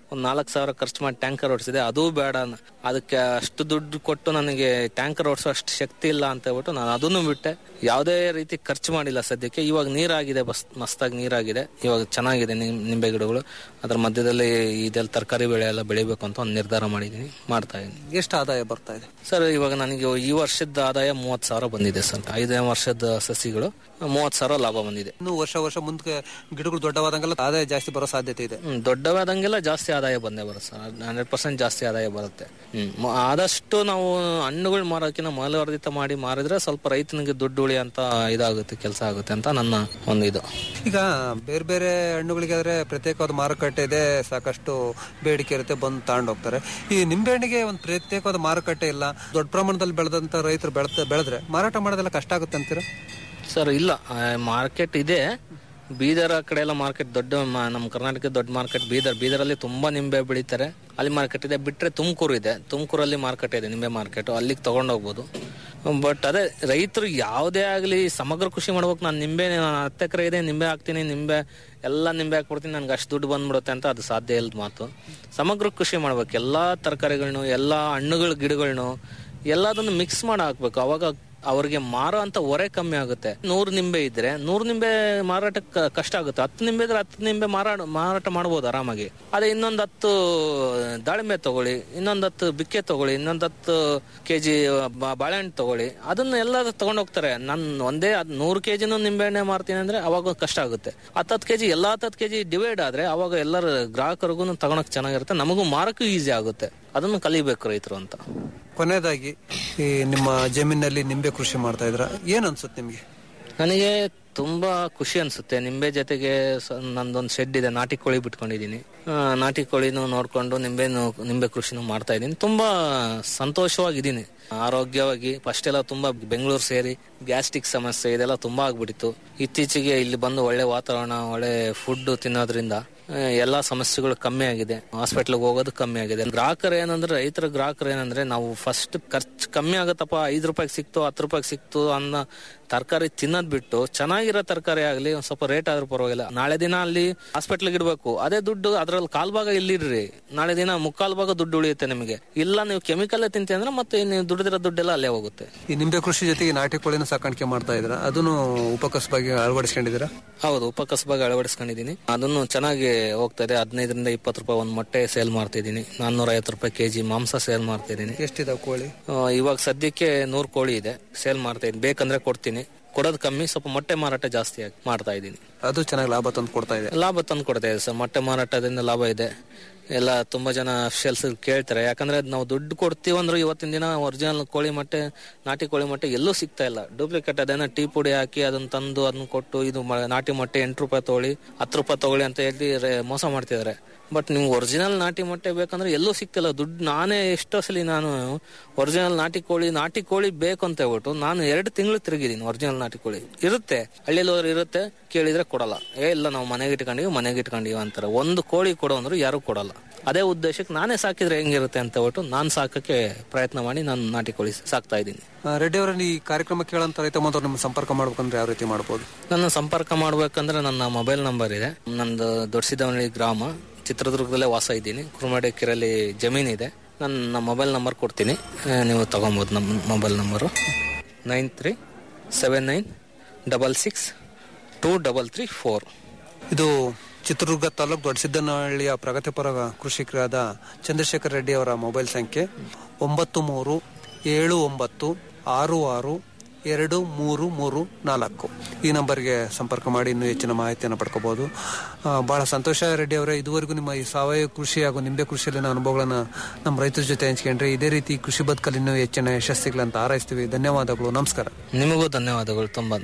ಒಂದ್ ನಾಲ್ಕು ಸಾವಿರ ಖರ್ಚು ಮಾಡಿ ಟ್ಯಾಂಕರ್ ಓಡಿಸಿದೆ ಅದು ಬೇಡ ಅನ್ನ- ಅದಕ್ಕೆ ಅಷ್ಟು ದುಡ್ಡು ಕೊಟ್ಟು ನನಗೆ ಟ್ಯಾಂಕರ್ ಓಡಿಸೋ ಅಷ್ಟು ಶಕ್ತಿ ಇಲ್ಲ ಅಂತ ಹೇಳ್ಬಿಟ್ಟು ನಾನು ಅದನ್ನು ಬಿಟ್ಟೆ ಯಾವುದೇ ರೀತಿ ಖರ್ಚು ಮಾಡಿಲ್ಲ ಸದ್ಯಕ್ಕೆ ಇವಾಗ ನೀರಾಗಿದೆ ಬಸ್ ಮಸ್ತಾಗಿ ನೀರಾಗಿದೆ ಇವಾಗ ಚೆನ್ನಾಗಿದೆ ನಿಮ್- ನಿಂಬೆ ಗಿಡಗಳು ಅದ್ರ ಮಧ್ಯದಲ್ಲಿ ಇದೆಲ್ಲ ತರಕಾರಿ ಬೆಳೆ ಎಲ್ಲ ಬೆಳಿಬೇಕು ಅಂತ ಒಂದು ನಿರ್ಧಾರ ಮಾಡಿದ್ದೀನಿ ಮಾಡ್ತಾ ಇದ್ದೀನಿ ಎಷ್ಟು ಆದಾಯ ಬರ್ತಾ ಇದೆ ಸರ್ ಇವಾಗ ನನಗೆ ಈ ವರ್ಷದ ಆದಾಯ ಮೂವತ್ತು ಸಾವಿರ ಬಂದಿದೆ ಸರ್ ಐದನೇ ವರ್ಷದ ಸಸಿಗಳು ಮೂವತ್ತು ಸಾವಿರ ಲಾಭ ಬಂದಿದೆ ಇನ್ನು ವರ್ಷ ವರ್ಷ ಮುಂದೆ ಗಿಡಗಳು ದೊಡ್ಡವಾದಂಗೆಲ್ಲ ಆದಾಯ ಜಾಸ್ತಿ ಬರೋ ಸಾಧ್ಯತೆ ಇದೆ ಹ್ಮ್, ದೊಡ್ಡವಾದಂಗೆಲ್ಲ ಜಾಸ್ತಿ ಆದಾಯ ಬಂದೇ ಬರುತ್ತೆ ಸರ್ ಹಂಡ್ರೆಡ್ ಪರ್ಸೆಂಟ್ ಜಾಸ್ತಿ ಆದಾಯ ಬರುತ್ತೆ ಹ್ಮ್ ಮ- ಆದಷ್ಟು ನಾವು ಹಣ್ಣುಗಳು ಮಾರೋಕ್ಕಿಂತ ಮೌಲ್ಯವರ್ಧಿತ ಮಾಡಿ ಮಾರಿದ್ರೆ ಸ್ವಲ್ಪ ರೈತನಿಗೆ ದುಡ್ಡು ಉಳಿ ಅಂತ ಇದಾಗುತ್ತೆ ಕೆಲಸ ಆಗುತ್ತೆ ಅಂತ ನನ್ನ ಒಂದು ಇದು ಈಗ ಬೇರೆ ಬೇರೆ ಹಣ್ಣುಗಳಿಗೆ ಆದ್ರೆ ಪ್ರತ್ಯೇಕವಾದ ಮಾರುಕಟ್ಟೆ ಇದೆ ಸಾಕಷ್ಟು ಬೇಡಿಕೆ ಇರುತ್ತೆ ಬಂದು ತಗೊಂಡು ಹೋಗ್ತಾರೆ ಈ ನಿಂಬೆಹಣ್ಣಿಗೆ ಒಂದು ಪ್ರತ್ಯೇಕವಾದ ಮಾರುಕಟ್ಟೆ ಇಲ್ಲ ದೊಡ್ಡ ಪ್ರಮಾಣದಲ್ಲಿ ಬೆಳೆದಂತ ರೈತರು ಬೆಳೆದ ಬೆಳೆದ್ರೆ ಮಾರಾಟ ಮಾಡೋದೆಲ್ಲ ಕಷ್ಟ ಆಗುತ್ತೆ ಅಂತೀರಾ ಸರ್ ಇಲ್ಲ ಮಾರ್ಕೆಟ್ ಇದೆ ಬೀದರ್ ಆ ಕಡೆ ಎಲ್ಲ ಮಾರ್ಕೆಟ್ ದೊಡ್ಡ ಮ- ನಮ್ಮ ಕರ್ನಾಟಕದ ದೊಡ್ಡ ಮಾರ್ಕೆಟ್ ಬೀದರ್ ಬೀದರಲ್ಲಿ ತುಂಬಾ ನಿಂಬೆ ಬೆಳೀತಾರೆ ಅಲ್ಲಿ ಮಾರ್ಕೆಟ್ ಇದೆ ಬಿಟ್ರೆ ತುಮಕೂರು ಇದೆ ತುಮಕೂರಲ್ಲಿ ಮಾರ್ಕೆಟ್ ಇದೆ ನಿಂಬೆ ಮಾರ್ಕೆಟ್ ಅಲ್ಲಿಗೆ ತಗೊಂಡೋಗ್ಬೋದು ಬಟ್ ಅದೇ ರೈತರು ಯಾವುದೇ ಆಗಲಿ ಸಮಗ್ರ ಕೃಷಿ ಮಾಡ್ಬೇಕು ನಾನು ನಿಂಬೆ ನಾನು ಹತ್ತು ಎಕರೆ ಇದೆ ನಿಂಬೆ ಹಾಕ್ತೀನಿ ನಿಂಬೆ ಎಲ್ಲ ನಿಂಬೆ ಹಾಕ್ಬಿಡ್ತೀನಿ ನನ್ಗೆ ಅಷ್ಟು ದುಡ್ಡು ಬಂದ್ಬಿಡುತ್ತೆ ಅಂತ ಅದು ಸಾಧ್ಯ ಇಲ್ಲದ ಮಾತು ಸಮಗ್ರ ಕೃಷಿ ಮಾಡ್ಬೇಕು ಎಲ್ಲಾ ತರಕಾರಿಗಳನ್ನ ಎಲ್ಲಾ ಹಣ್ಣುಗಳ ಗಿಡಗಳನ್ನ ಎಲ್ಲದನ್ನು ಮಿಕ್ಸ್ ಮಾಡಿ ಹಾಕ್ಬೇಕು ಅವಾಗ ಅವ್ರಿಗೆ ಮಾರೋ ಅಂತ ಹೊರೆ ಕಮ್ಮಿ ಆಗುತ್ತೆ ನೂರು ನಿಂಬೆ ಇದ್ರೆ ನೂರು ನಿಂಬೆ ಮಾರಾಟಕ್ಕೆ ಕಷ್ಟ ಆಗುತ್ತೆ ಹತ್ತು ನಿಂಬೆ ಇದ್ರೆ ಹತ್ತು ನಿಂಬೆ ಮಾರಾಟ ಮಾರಾಟ ಮಾಡ್ಬೋದು ಆರಾಮಾಗಿ ಅದೇ ಇನ್ನೊಂದು ಹತ್ತು ದಾಳಿಂಬೆ ತಗೊಳ್ಳಿ ಇನ್ನೊಂದು ಹತ್ತು ಬಿಕ್ಕೆ ತಗೊಳ್ಳಿ ಇನ್ನೊಂದು ಹತ್ತು ಕೆಜಿ ಬಾಳೆಹಣ್ಣು ತಗೊಳ್ಳಿ ಅದನ್ನ ಎಲ್ಲ ತಗೊಂಡ್ ಹೋಗ್ತಾರೆ ನಾನು ಒಂದೇ ಅದ್ ನೂರು ಕೆಜಿನೂ ನಿಂಬೆಹಣ್ಣೆ ಮಾರ್ತೀನಿ ಅಂದ್ರೆ ಅವಾಗ ಕಷ್ಟ ಆಗುತ್ತೆ ಹತ್ತತ್ತು ಕೆಜಿ ಎಲ್ಲಾ ಹತ್ತತ್ತು ಕೆಜಿ ಡಿವೈಡ್ ಆದ್ರೆ ಅವಾಗ ಎಲ್ಲರ ಗ್ರಾಹಕರಿಗೂ ತಗೊಳಕ್ ಚೆನ್ನಾಗಿರುತ್ತೆ ನಮಗೂ ಮಾರಕ್ಕೂ ಈಸಿ ಆಗುತ್ತೆ ಅದನ್ನು ಕಲಿಬೇಕು ರೈತರು ಅಂತ ಕೊನೆಯದಾಗಿ ಈ ನಿಮ್ಮ ಜಮೀನಲ್ಲಿ ನಿಂಬೆ ಕೃಷಿ ಮಾಡ್ತಾ ಇದ್ರ ಏನ್ ಅನ್ಸುತ್ತೆ ನಿಮ್ಗೆ ನನಗೆ ತುಂಬಾ ಖುಷಿ ಅನ್ಸುತ್ತೆ ನಿಂಬೆ ಜೊತೆಗೆ ಸ- ನಂದೊಂದು ಶೆಡ್ ಇದೆ ನಾಟಿ ಕೋಳಿ ಬಿಟ್ಕೊಂಡಿದೀನಿ ಆ, ನಾಟಿ ಕೋಳಿನೂ ನೋಡ್ಕೊಂಡು ನಿಂಬೆನು ನಿಂಬೆ ಕೃಷಿನೂ ಮಾಡ್ತಾ ಇದ್ದೀನಿ ತುಂಬಾ ಸಂತೋಷವಾಗಿದ್ದೀನಿ ಆರೋಗ್ಯವಾಗಿ ಫಸ್ಟ್ ಎಲ್ಲ ತುಂಬಾ ಬೆಂಗಳೂರು ಸೇರಿ ಗ್ಯಾಸ್ಟ್ರಿಕ್ ಸಮಸ್ಯೆ ಇದೆಲ್ಲ ತುಂಬಾ ಆಗ್ಬಿಟ್ಟಿತ್ತು ಇತ್ತೀಚೆಗೆ ಇಲ್ಲಿ ಬಂದು ಒಳ್ಳೆ ವಾತಾವರಣ ಒಳ್ಳೆ ಫುಡ್ ತಿನ್ನೋದ್ರಿಂದ ಆ, ಎಲ್ಲಾ ಸಮಸ್ಯೆಗಳು ಕಮ್ಮಿ ಆಗಿದೆ ಹಾಸ್ಪಿಟ್ಲ್ಗೆ ಹೋಗೋದು ಕಮ್ಮಿ ಆಗಿದೆ ಗ್ರಾಹಕರು ಏನಂದ್ರೆ ರೈತರ ಗ್ರಾಹಕರು ಏನಂದ್ರೆ ನಾವು ಫಸ್ಟ್ ಖರ್ಚು ಕಮ್ಮಿ ಆಗತ್ತಪ್ಪ ಐದು ರೂಪಾಯಿಗೆ ಸಿಕ್ತು ಹತ್ತು ರೂಪಾಯಿಗೆ ಸಿಕ್ತು ಅನ್ನೋ ತರಕಾರಿ ತಿನ್ನೋದ್ ಬಿಟ್ಟು ಚೆನ್ನಾಗಿರೋ ತರಕಾರಿ ಆಗ್ಲಿ ಒಂದ್ ಸ್ವಲ್ಪ ರೇಟ್ ಆದ್ರೂ ಪರವಾಗಿಲ್ಲ ನಾಳೆ ದಿನ ಅಲ್ಲಿ ಹಾಸ್ಪಿಟ್ಲ್ಗೆ ಇಡ್ಬೇಕು ಅದೇ ದುಡ್ಡು ಅದ್ರಲ್ಲಿ ಕಾಲ್ ಭಾಗ ಇಲ್ಲಿಡ್ರಿ ನಾಳೆ ದಿನ ಮುಕ್ಕಾಲ್ ಭಾಗ ದುಡ್ಡು ಉಳಿಯುತ್ತೆ ನಿಮಗೆ ಇಲ್ಲ ನೀವು ಕೆಮಿಕಲ್ ತಿಂತಿ ಅಂದ್ರೆ ಮತ್ತೆ ನೀವು ದುಡ್ಡಿರೋ ದುಡ್ಡೆಲ್ಲ ಅಲ್ಲೇ ಹೋಗುತ್ತೆ ಈ ನಿಂಬೆ ಕೃಷಿ ಜೊತೆಗೆ ನಾಟಿ ಕೋಳಿನ ಸಾಕಾಣಿಕೆ ಮಾಡ್ತಾ ಇದ್ರ ಅದನ್ನು ಉಪಕಸವಾಗಿ ಅಳವಡಿಸ್ಕೊಂಡಿದ್ದೀರಾ ಹೌದು ಉಪಕಸಬಾಗಿ ಅಳವಡಿಸ್ಕೊಂಡಿದ್ದೀನಿ ಅದನ್ನು ಚೆನ್ನಾಗಿ ಹೋಗ್ತಾ ಇದೆ ಹದಿನೈದರಿಂದ ಇಪ್ಪತ್ತು ರೂಪಾಯಿ ಒಂದು ಮೊಟ್ಟೆ ಸೇಲ್ ಮಾಡ್ತಿದ್ದೀನಿ ನಾನ್ನೂರ ಐವತ್ತು ರೂಪಾಯಿ ಕೆಜಿ ಮಾಂಸ ಸೇಲ್ ಮಾಡ್ತಿದ್ದೀನಿ ಎಷ್ಟಿದಾವ ಕೋಳಿ ಆ, ಇವಾಗ ಸದ್ಯಕ್ಕೆ ನೂರು ಕೋಳಿ ಇದೆ ಸೇಲ್ ಮಾಡ್ತಾ ಇದ್ದೀನಿ ಬೇಕಂದ್ರೆ ಕೊಡ್ತೀನಿ ಕೊಡೋದು ಕಮ್ಮಿ ಸ್ವಲ್ಪ ಮೊಟ್ಟೆ ಮಾರಾಟ ಜಾಸ್ತಿ ಆಗಿ ಮಾಡ್ತಾ ಇದ್ದೀನಿ ಅದು ಚೆನ್ನಾಗಿ ಲಾಭ ತಂದು ಕೊಡ್ತಾ ಇದೆ ಲಾಭ ತಂದು ಕೊಡ್ತಾ ಇದೆ ಸರ್ ಮೊಟ್ಟೆ ಮಾರಾಟದಿಂದ ಲಾಭ ಇದೆ ಎಲ್ಲ ತುಂಬಾ ಜನ ಶೆಲ್ಸ್ ಕೇಳ್ತಾರೆ ಯಾಕಂದ್ರೆ ಅದ್ ನಾವು ದುಡ್ಡು ಕೊಡ್ತೀವಿ ಅಂದ್ರೆ ಇವತ್ತಿನ ದಿನ ಒರಿಜಿನಲ್ ಕೋಳಿ ಮೊಟ್ಟೆ ನಾಟಿ ಕೋಳಿ ಮೊಟ್ಟೆ ಎಲ್ಲೂ ಸಿಗ್ತಾ ಇಲ್ಲ ಡೂಪ್ಲಿಕೇಟ್ ಅದೇನೋ ಟೀ ಪುಡಿ ಹಾಕಿ ಅದನ್ನ ತಂದು ಅದನ್ನ ಕೊಟ್ಟು ಇದು ಮ- ನಾಟಿ ಮೊಟ್ಟೆ ಎಂಟು ರೂಪಾಯಿ ತಗೊಳ್ಳಿ ಹತ್ತು ರೂಪಾಯಿ ತಗೊಳ್ಳಿ ಅಂತ ಹೇಳಿ ರೇ- ಮೋಸ ಮಾಡ್ತಿದ್ದಾರೆ ಬಟ್ ನಿಮ್ಗೆ ಒರಿಜಿನಲ್ ನಾಟಿ ಮೊಟ್ಟೆ ಬೇಕಂದ್ರೆ ಎಲ್ಲೂ ಸಿಗ್ತಿಲ್ಲ ದುಡ್ಡು ನಾನೇ ಎಷ್ಟೋ ಸಲ ನಾನು ಒರಿಜಿನಲ್ ನಾಟಿ ಕೋಳಿ ನಾಟಿ ಕೋಳಿ ಬೇಕು ಅಂತ ಹೇಳ್ಬಿಟ್ಟು ನಾನು ಎರಡು ತಿಂಗಳು ತಿರುಗಿದ್ದೀನಿ ಒರಿಜಿನಲ್ ನಾಟಿ ಕೋಳಿ ಇರುತ್ತೆ ಹಳ್ಳಿಲಿ ಹೋದ್ರೆ ಇರುತ್ತೆ ಕೇಳಿದ್ರೆ ಕೊಡಲ್ಲ ಏ ಇಲ್ಲ ನಾವು ಮನೆಗೆ ಇಟ್ಕೊಂಡಿವಿ ಮನೆಗೆ ಇಟ್ಕೊಂಡಿವಿ ಅಂತಾರೆ ಒಂದು ಕೋಳಿ ಕೊಡೋ ಅಂದ್ರೆ ಯಾರು ಕೊಡಲ್ಲ ಅದೇ ಉದ್ದೇಶಕ್ಕೆ ನಾನೇ ಸಾಕಿದ್ರೆ ಹೆಂಗಿರುತ್ತೆ ಅಂತ ಹೇಳ್ಬಿಟ್ಟು ನಾನು ಸಾಕಕ್ಕೆ ಪ್ರಯತ್ನ ಮಾಡಿ ನಾನು ನಾಟಿ ಕೋಳಿ ಸಾಕ್ತಾ ಇದ್ದೀನಿ ಆ, ರೆಡ್ಡಿ ಅವರ ಈ ಕಾರ್ಯಕ್ರಮ ಕೇಳಂತ ರೈತ ಬಂದವ್ರು ನಿಮ್ಮ ಸಂಪರ್ಕ ಮಾಡ್ಬೇಕಂದ್ರೆ ಯಾವ ರೀತಿ ಮಾಡ್ಬೋದು ನನ್ನ ಸಂಪರ್ಕ ಮಾಡ್ಬೇಕಂದ್ರೆ ನನ್ನ ಮೊಬೈಲ್ ನಂಬರ್ ಇದೆ ನಂದು ದೊಡ್ಡಸಿದ್ದವನಹಳ್ಳಿ ಗ್ರಾಮ ಚಿತ್ರದುರ್ಗದಲ್ಲೇ ವಾಸ ಇದ್ದೀನಿ ಕುರುಮಡಿ ಕೆರೆಯಲ್ಲಿ ಜಮೀನಿದೆ ನನ್ನ ಮೊಬೈಲ್ ನಂಬರ್ ಕೊಡ್ತೀನಿ ಆ, ನೀವು ತಗೊಬೋದು ನಮ್ಮ mobile number nine three seven nine double six two double three four ಇದು ಚಿತ್ರದುರ್ಗ ತಾಲೂಕು ದೊಡ್ಡಸಿದ್ದನಹಳ್ಳಿಯ ಪ್ರಗತಿಪರ ಕೃಷಿಕರಾದ ಚಂದ್ರಶೇಖರ್ ರೆಡ್ಡಿ ಅವರ ಮೊಬೈಲ್ ಸಂಖ್ಯೆ ಒಂಬತ್ತು ಮೂರು ಏಳು ಒಂಬತ್ತು ಆರು ಆರು ಎರಡು ಮೂರು ಮೂರು ನಾಲ್ಕು ಈ ನಂಬರ್ಗೆ ಸಂಪರ್ಕ ಮಾಡಿ ಇನ್ನೂ ಹೆಚ್ಚಿನ ಮಾಹಿತಿಯನ್ನು ಪಡ್ಕೋಬಹುದು ಆ, ಬಹಳ ಸಂತೋಷ ರೆಡ್ಡಿ ಅವರೇ ಇದುವರೆಗೂ ನಿಮ್ಮ ಈ ಸಾವಯವ ಕೃಷಿ ಹಾಗೂ ನಿಂಬೆ ಕೃಷಿಯಲ್ಲಿನ ಅನುಭವಗಳನ್ನ ನಮ್ಮ ರೈತರ ಜೊತೆ ಹಂಚ್ಕೊಂಡ್ರೆ ಇದೇ ರೀತಿ ಕೃಷಿ ಬದುಕಲ್ಲಿ ಇನ್ನೂ ಹೆಚ್ಚಿನ ಯಶಸ್ಸಿಗಳಂತ ಹಾರೈಸ್ತೀವಿ ಧನ್ಯವಾದಗಳು ನಮಸ್ಕಾರ ನಿಮಗೂ ಧನ್ಯವಾದಗಳು ತುಂಬ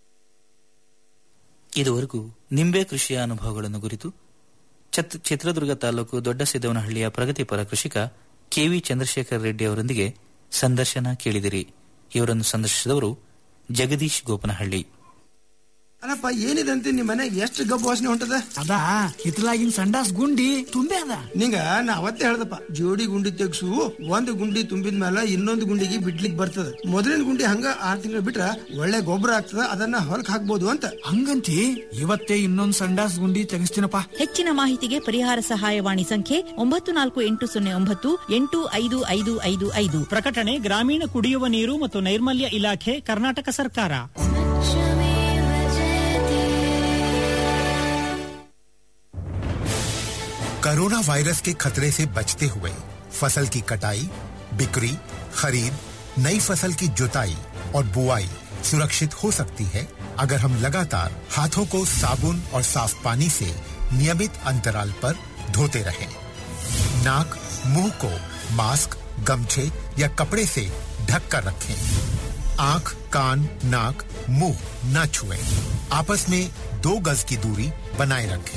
ಇದುವರೆಗೂ ನಿಂಬೆ ಕೃಷಿಯ ಅನುಭವಗಳನ್ನು ಕುರಿತು ಚತ್- ಚಿತ್ರದುರ್ಗ ತಾಲೂಕು ದೊಡ್ಡ ಸಿದ್ದವನಹಳ್ಳಿಯ ಪ್ರಗತಿಪರ ಕೃಷಿಕ ಕೆವಿ ಚಂದ್ರಶೇಖರ್ ರೆಡ್ಡಿ ಅವರೊಂದಿಗೆ ಸಂದರ್ಶನ ಕೇಳಿದಿರಿ ಇವರನ್ನು ಸಂದರ್ಶಿಸಿದವರು ಜಗದೀಶ್ ಗೋಪನಹಳ್ಳಿ ಅಲ್ಲಪ್ಪ ಏನಿದೆ ಅಂತ ನಿಮ್ ಮನೆ ಎಷ್ಟು ಗಬ್ಬು ವಾಸನೆ ಹೊಂಟದ ಅದಾ ಹಿತ್ತಲಾಗಿನ ಸಂಡಾಸ್ ಗುಂಡಿ ತುಂಬೆ ಅದ ನಿಂಗ ನಾ ಅವತ್ತೇ ಹೇಳ್ದಪ್ಪ ಜೋಡಿ ಗುಂಡಿ ತೆಗ್ಸು ಒಂದ್ ಗುಂಡಿ ತುಂಬಿದ ಮೇಲೆ ಇನ್ನೊಂದು ಗುಂಡಿಗೆ ಬಿಡ್ಲಿಕ್ ಬರ್ತದ ಮೊದಲಿನ ಗುಂಡಿ ಹಂಗ ಆರ್ ತಿಂಗಳು ಬಿಟ್ರ ಒಳ್ಳೆ ಗೊಬ್ಬರ ಆಗ್ತದ ಅದನ್ನ ಹೊಲಕ್ ಹಾಕ್ಬೋದು ಅಂತ ಹಂಗಂತಿ ಇವತ್ತೇ ಇನ್ನೊಂದ್ ಸಂಡಾಸ್ ಗುಂಡಿ ತೆಗಿಸ್ತೀನಪ್ಪ ಹೆಚ್ಚಿನ ಮಾಹಿತಿಗೆ ಪರಿಹಾರ ಸಹಾಯವಾಣಿ ಸಂಖ್ಯೆ ಒಂಬತ್ತು ನಾಲ್ಕು ಎಂಟು ಸೊನ್ನೆ ಒಂಬತ್ತು ಎಂಟು ಐದು ಐದು ಐದು ಐದು ಪ್ರಕಟಣೆ ಗ್ರಾಮೀಣ ಕುಡಿಯುವ ನೀರು ಮತ್ತು ನೈರ್ಮಲ್ಯ ಇಲಾಖೆ ಕರ್ನಾಟಕ ಸರ್ಕಾರ कोरोना वायरस के खतरे से बचते हुए फसल की कटाई बिक्री खरीद नई फसल की जुताई और बुआई सुरक्षित हो सकती है अगर हम लगातार हाथों को साबुन और साफ पानी से नियमित अंतराल पर धोते रहें। नाक मुंह को मास्क गमछे या कपड़े से ढक कर रखें आंख कान नाक मुंह न छुएं। आपस में दो गज की दूरी बनाए रखें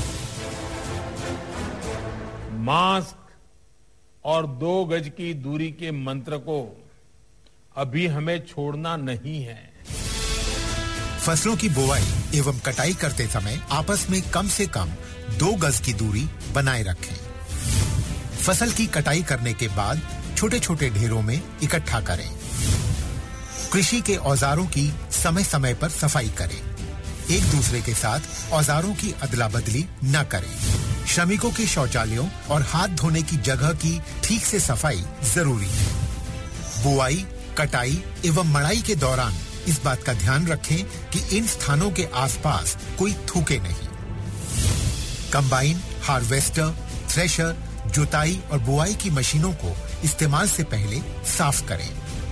मास्क और दो गज की दूरी के मंत्र को अभी हमें छोड़ना नहीं है फसलों की बुवाई एवं कटाई करते समय आपस में कम से कम दो गज की दूरी बनाए रखें फसल की कटाई करने के बाद छोटे छोटे ढेरों में इकट्ठा करें कृषि के औजारों की समय समय पर सफाई करें एक दूसरे के साथ औजारों की अदला बदली न करें श्रमिकों के शौचालयों और हाथ धोने की जगह की ठीक से सफाई जरूरी है बुआई कटाई एवं मड़ाई के दौरान इस बात का ध्यान रखें कि इन स्थानों के आसपास कोई थूके नहीं कंबाइन हार्वेस्टर थ्रेशर जुताई और बुआई की मशीनों को इस्तेमाल से पहले साफ करें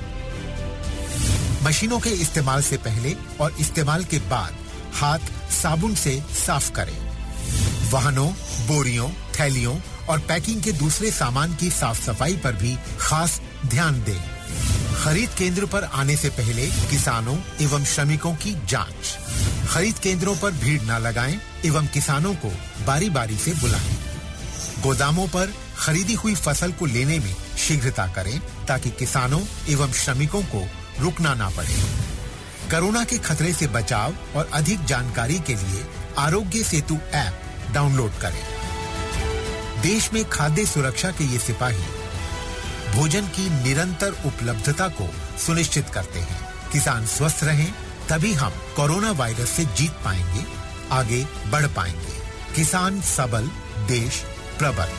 मशीनों के इस्तेमाल से पहले और इस्तेमाल के बाद हाथ साबुन से साफ करें वाहनों बोरियों थैलियों और पैकिंग के दूसरे सामान की साफ सफाई पर भी खास ध्यान दें खरीद केंद्र पर आने से पहले किसानों एवं श्रमिकों की जांच खरीद केंद्रों पर भीड़ न लगाएं एवं किसानों को बारी बारी से बुलाएं गोदामों पर खरीदी हुई फसल को लेने में शीघ्रता करें ताकि किसानों एवं श्रमिकों को रुकना ना पड़े कोरोना के खतरे से बचाव और अधिक जानकारी के लिए आरोग्य सेतु ऐप डाउनलोड करें देश में खाद्य सुरक्षा के ये सिपाही भोजन की निरंतर उपलब्धता को सुनिश्चित करते हैं किसान स्वस्थ रहें तभी हम कोरोना वायरस से जीत पाएंगे आगे बढ़ पाएंगे किसान सबल देश प्रबल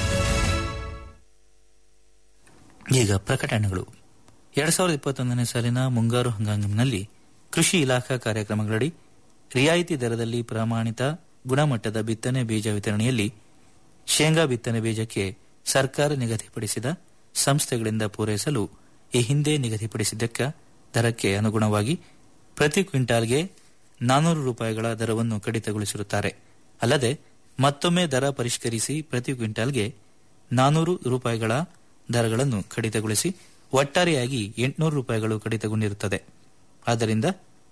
ಈಗ ಪ್ರಕಟಣೆಗಳು ಎರಡ್ ಸಾವಿರದ ಇಪ್ಪತ್ತೊಂದನೇ ಸಾಲಿನ ಮುಂಗಾರು ಹಂಗಾಮಿನಲ್ಲಿ ಕೃಷಿ ಇಲಾಖಾ ಕಾರ್ಯಕ್ರಮಗಳಡಿ ರಿಯಾಯಿತಿ ದರದಲ್ಲಿ ಪ್ರಮಾಣಿತ ಗುಣಮಟ್ಟದ ಬಿತ್ತನೆ ಬೀಜ ವಿತರಣೆಯಲ್ಲಿ ಶೇಂಗಾ ಬಿತ್ತನೆ ಬೀಜಕ್ಕೆ ಸರ್ಕಾರ ನಿಗದಿಪಡಿಸಿದ ಸಂಸ್ಥೆಗಳಿಂದ ಪೂರೈಸಲು ಈ ಹಿಂದೆ ನಿಗದಿಪಡಿಸಿದ್ದಕ್ಕ ದರಕ್ಕೆ ಅನುಗುಣವಾಗಿ ಪ್ರತಿ ಕ್ವಿಂಟಾಲ್ಗೆ ನಾನೂರು ರೂಪಾಯಿಗಳ ದರವನ್ನು ಕಡಿತಗೊಳಿಸಿರುತ್ತಾರೆ ಅಲ್ಲದೆ ಮತ್ತೊಮ್ಮೆ ದರ ಪರಿಷ್ಕರಿಸಿ ಪ್ರತಿ ಕ್ವಿಂಟಾಲ್ಗೆ ನಾನೂರು ರೂಪಾಯಿಗಳ ದರಗಳನ್ನು ಕಡಿತಗೊಳಿಸಿ ಒಟ್ಟಾರೆಯಾಗಿ ಎಂಟುನೂರು ರೂಪಾಯಿಗಳು ಕಡಿತಗೊಂಡಿರುತ್ತದೆ ಆದ್ದರಿಂದ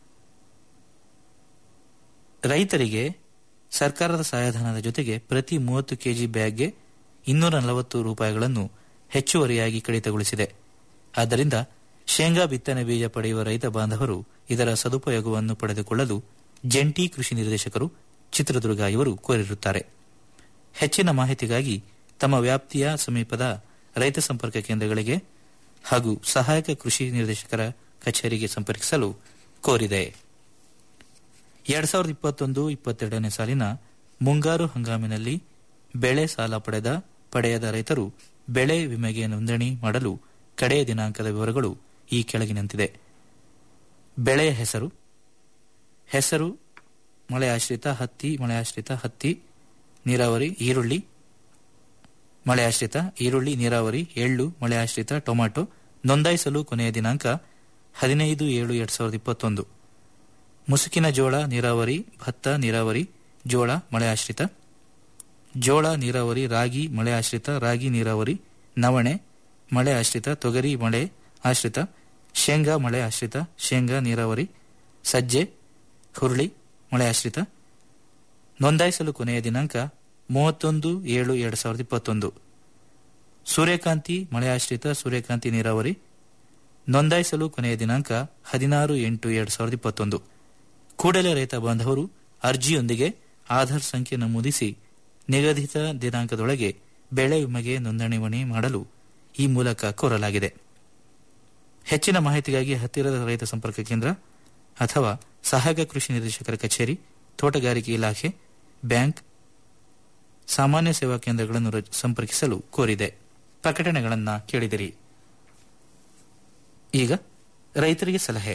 ರೈತರಿಗೆ ಸರ್ಕಾರದ ಸಹಾಯಧನದ ಜೊತೆಗೆ ಪ್ರತಿ ಮೂವತ್ತು ಕೆಜಿ ಬ್ಯಾಗ್ಗೆ ಇನ್ನೂರ ನಲವತ್ತು ರೂಪಾಯಿಗಳನ್ನು ಹೆಚ್ಚುವರಿಯಾಗಿ ಕಡಿತಗೊಳಿಸಿದೆ ಆದ್ದರಿಂದ ಶೇಂಗಾ ಬಿತ್ತನೆ ಬೀಜ ಪಡೆಯುವ ರೈತ ಬಾಂಧವರು ಇದರ ಸದುಪಯೋಗವನ್ನು ಪಡೆದುಕೊಳ್ಳಲು ಜಂಟಿ ಕೃಷಿ ನಿರ್ದೇಶಕರು ಚಿತ್ರದುರ್ಗ ಇವರು ಕೋರಿರುತ್ತಾರೆ ಹೆಚ್ಚಿನ ಮಾಹಿತಿಗಾಗಿ ತಮ್ಮ ವ್ಯಾಪ್ತಿಯ ಸಮೀಪದ ರೈತ ಸಂಪರ್ಕ ಕೇಂದ್ರಗಳಿಗೆ ಹಾಗೂ ಸಹಾಯಕ ಕೃಷಿ ನಿರ್ದೇಶಕರ ಕಚೇರಿಗೆ ಸಂಪರ್ಕಿಸಲು ಕೋರಿದೆ ಎರಡ್ ಸಾವಿರದ ಇಪ್ಪತ್ತೊಂದು ಇಪ್ಪತ್ತೆರಡನೇ ಸಾಲಿನ ಮುಂಗಾರು ಹಂಗಾಮಿನಲ್ಲಿ ಬೆಳೆ ಸಾಲ ಪಡೆದ ಪಡೆಯದ ರೈತರು ಬೆಳೆ ವಿಮೆಗೆ ನೋಂದಣಿ ಮಾಡಲು ಕಡೆಯ ದಿನಾಂಕದ ವಿವರಗಳು ಈ ಕೆಳಗಿನಂತಿದೆ ಬೆಳೆಯ ಹೆಸರು ಹೆಸರು ಮಳೆ ಆಶ್ರಿತ ಹತ್ತಿ ಮಳೆ ಆಶ್ರಿತ ಹತ್ತಿ ನೀರಾವರಿ ಈರುಳ್ಳಿ ಮಳೆ ಆಶ್ರಿತ ಈರುಳ್ಳಿ ನೀರಾವರಿ ಎಳ್ಳು ಮಳೆ ಆಶ್ರಿತ ಟೊಮ್ಯಾಟೊ ನೋಂದಾಯಿಸಲು ಕೊನೆಯ ದಿನಾಂಕ ಹದಿನೈದು ಏಳು ಎರಡ್ ಸಾವಿರದ ಇಪ್ಪತ್ತೊಂದು ಮುಸುಕಿನ ಜೋಳ ನೀರಾವರಿ ಭತ್ತ ನೀರಾವರಿ ಜೋಳ ಮಳೆ ಆಶ್ರಿತ ಜೋಳ ನೀರಾವರಿ ರಾಗಿ ಮಳೆ ಆಶ್ರಿತ ರಾಗಿ ನೀರಾವರಿ ನವಣೆ ಮಳೆ ಆಶ್ರಿತ ತೊಗರಿ ಮಳೆ ಆಶ್ರಿತ ಶೇಂಗಾ ಮಳೆ ಆಶ್ರಿತ ಶೇಂಗಾ ನೀರಾವರಿ ಸಜ್ಜೆ ಹುರುಳಿ ಮಳೆ ಆಶ್ರಿತ ನೋಂದಾಯಿಸಲು ಕೊನೆಯ ದಿನಾಂಕ ಮೂವತ್ತೊಂದು ಏಳು ಎರಡ್ ಸಾವಿರದ ಇಪ್ಪತ್ತೊಂದು ಸೂರ್ಯಕಾಂತಿ ಮಳೆ ಆಶ್ರಿತ ಸೂರ್ಯಕಾಂತಿ ನೀರಾವರಿ ನೋಂದಾಯಿಸಲು ಕೊನೆಯ ದಿನಾಂಕ ಹದಿನಾರು ಎಂಟು ಎರಡ್ ಸಾವಿರದ ಇಪ್ಪತ್ತೊಂದು ಕೂಡಲೇ ರೈತ ಬಾಂಧವರು ಅರ್ಜಿಯೊಂದಿಗೆ ಆಧಾರ್ ಸಂಖ್ಯೆ ನಮೂದಿಸಿ ನಿಗದಿತ ದಿನಾಂಕದೊಳಗೆ ಬೆಳೆ ವಿಮೆಗೆ ನೋಂದಣಿ ಮಾಡಲು ಈ ಮೂಲಕ ಕೋರಲಾಗಿದೆ ಹೆಚ್ಚಿನ ಮಾಹಿತಿಗಾಗಿ ಹತ್ತಿರದ ರೈತ ಸಂಪರ್ಕ ಕೇಂದ್ರ ಅಥವಾ ಸಹಾಯಕ ಕೃಷಿ ನಿರ್ದೇಶಕರ ಕಚೇರಿ ತೋಟಗಾರಿಕೆ ಇಲಾಖೆ ಬ್ಯಾಂಕ್ ಸಾಮಾನ್ಯ ಸೇವಾ ಕೇಂದ್ರಗಳನ್ನು ರ- ಸಂಪರ್ಕಿಸಲು ಕೋರಿದೆ ಪ್ರಕಟಣೆಗಳನ್ನು ಕೇಳಿದಿರಿ ಈಗ ರೈತರಿಗೆ ಸಲಹೆ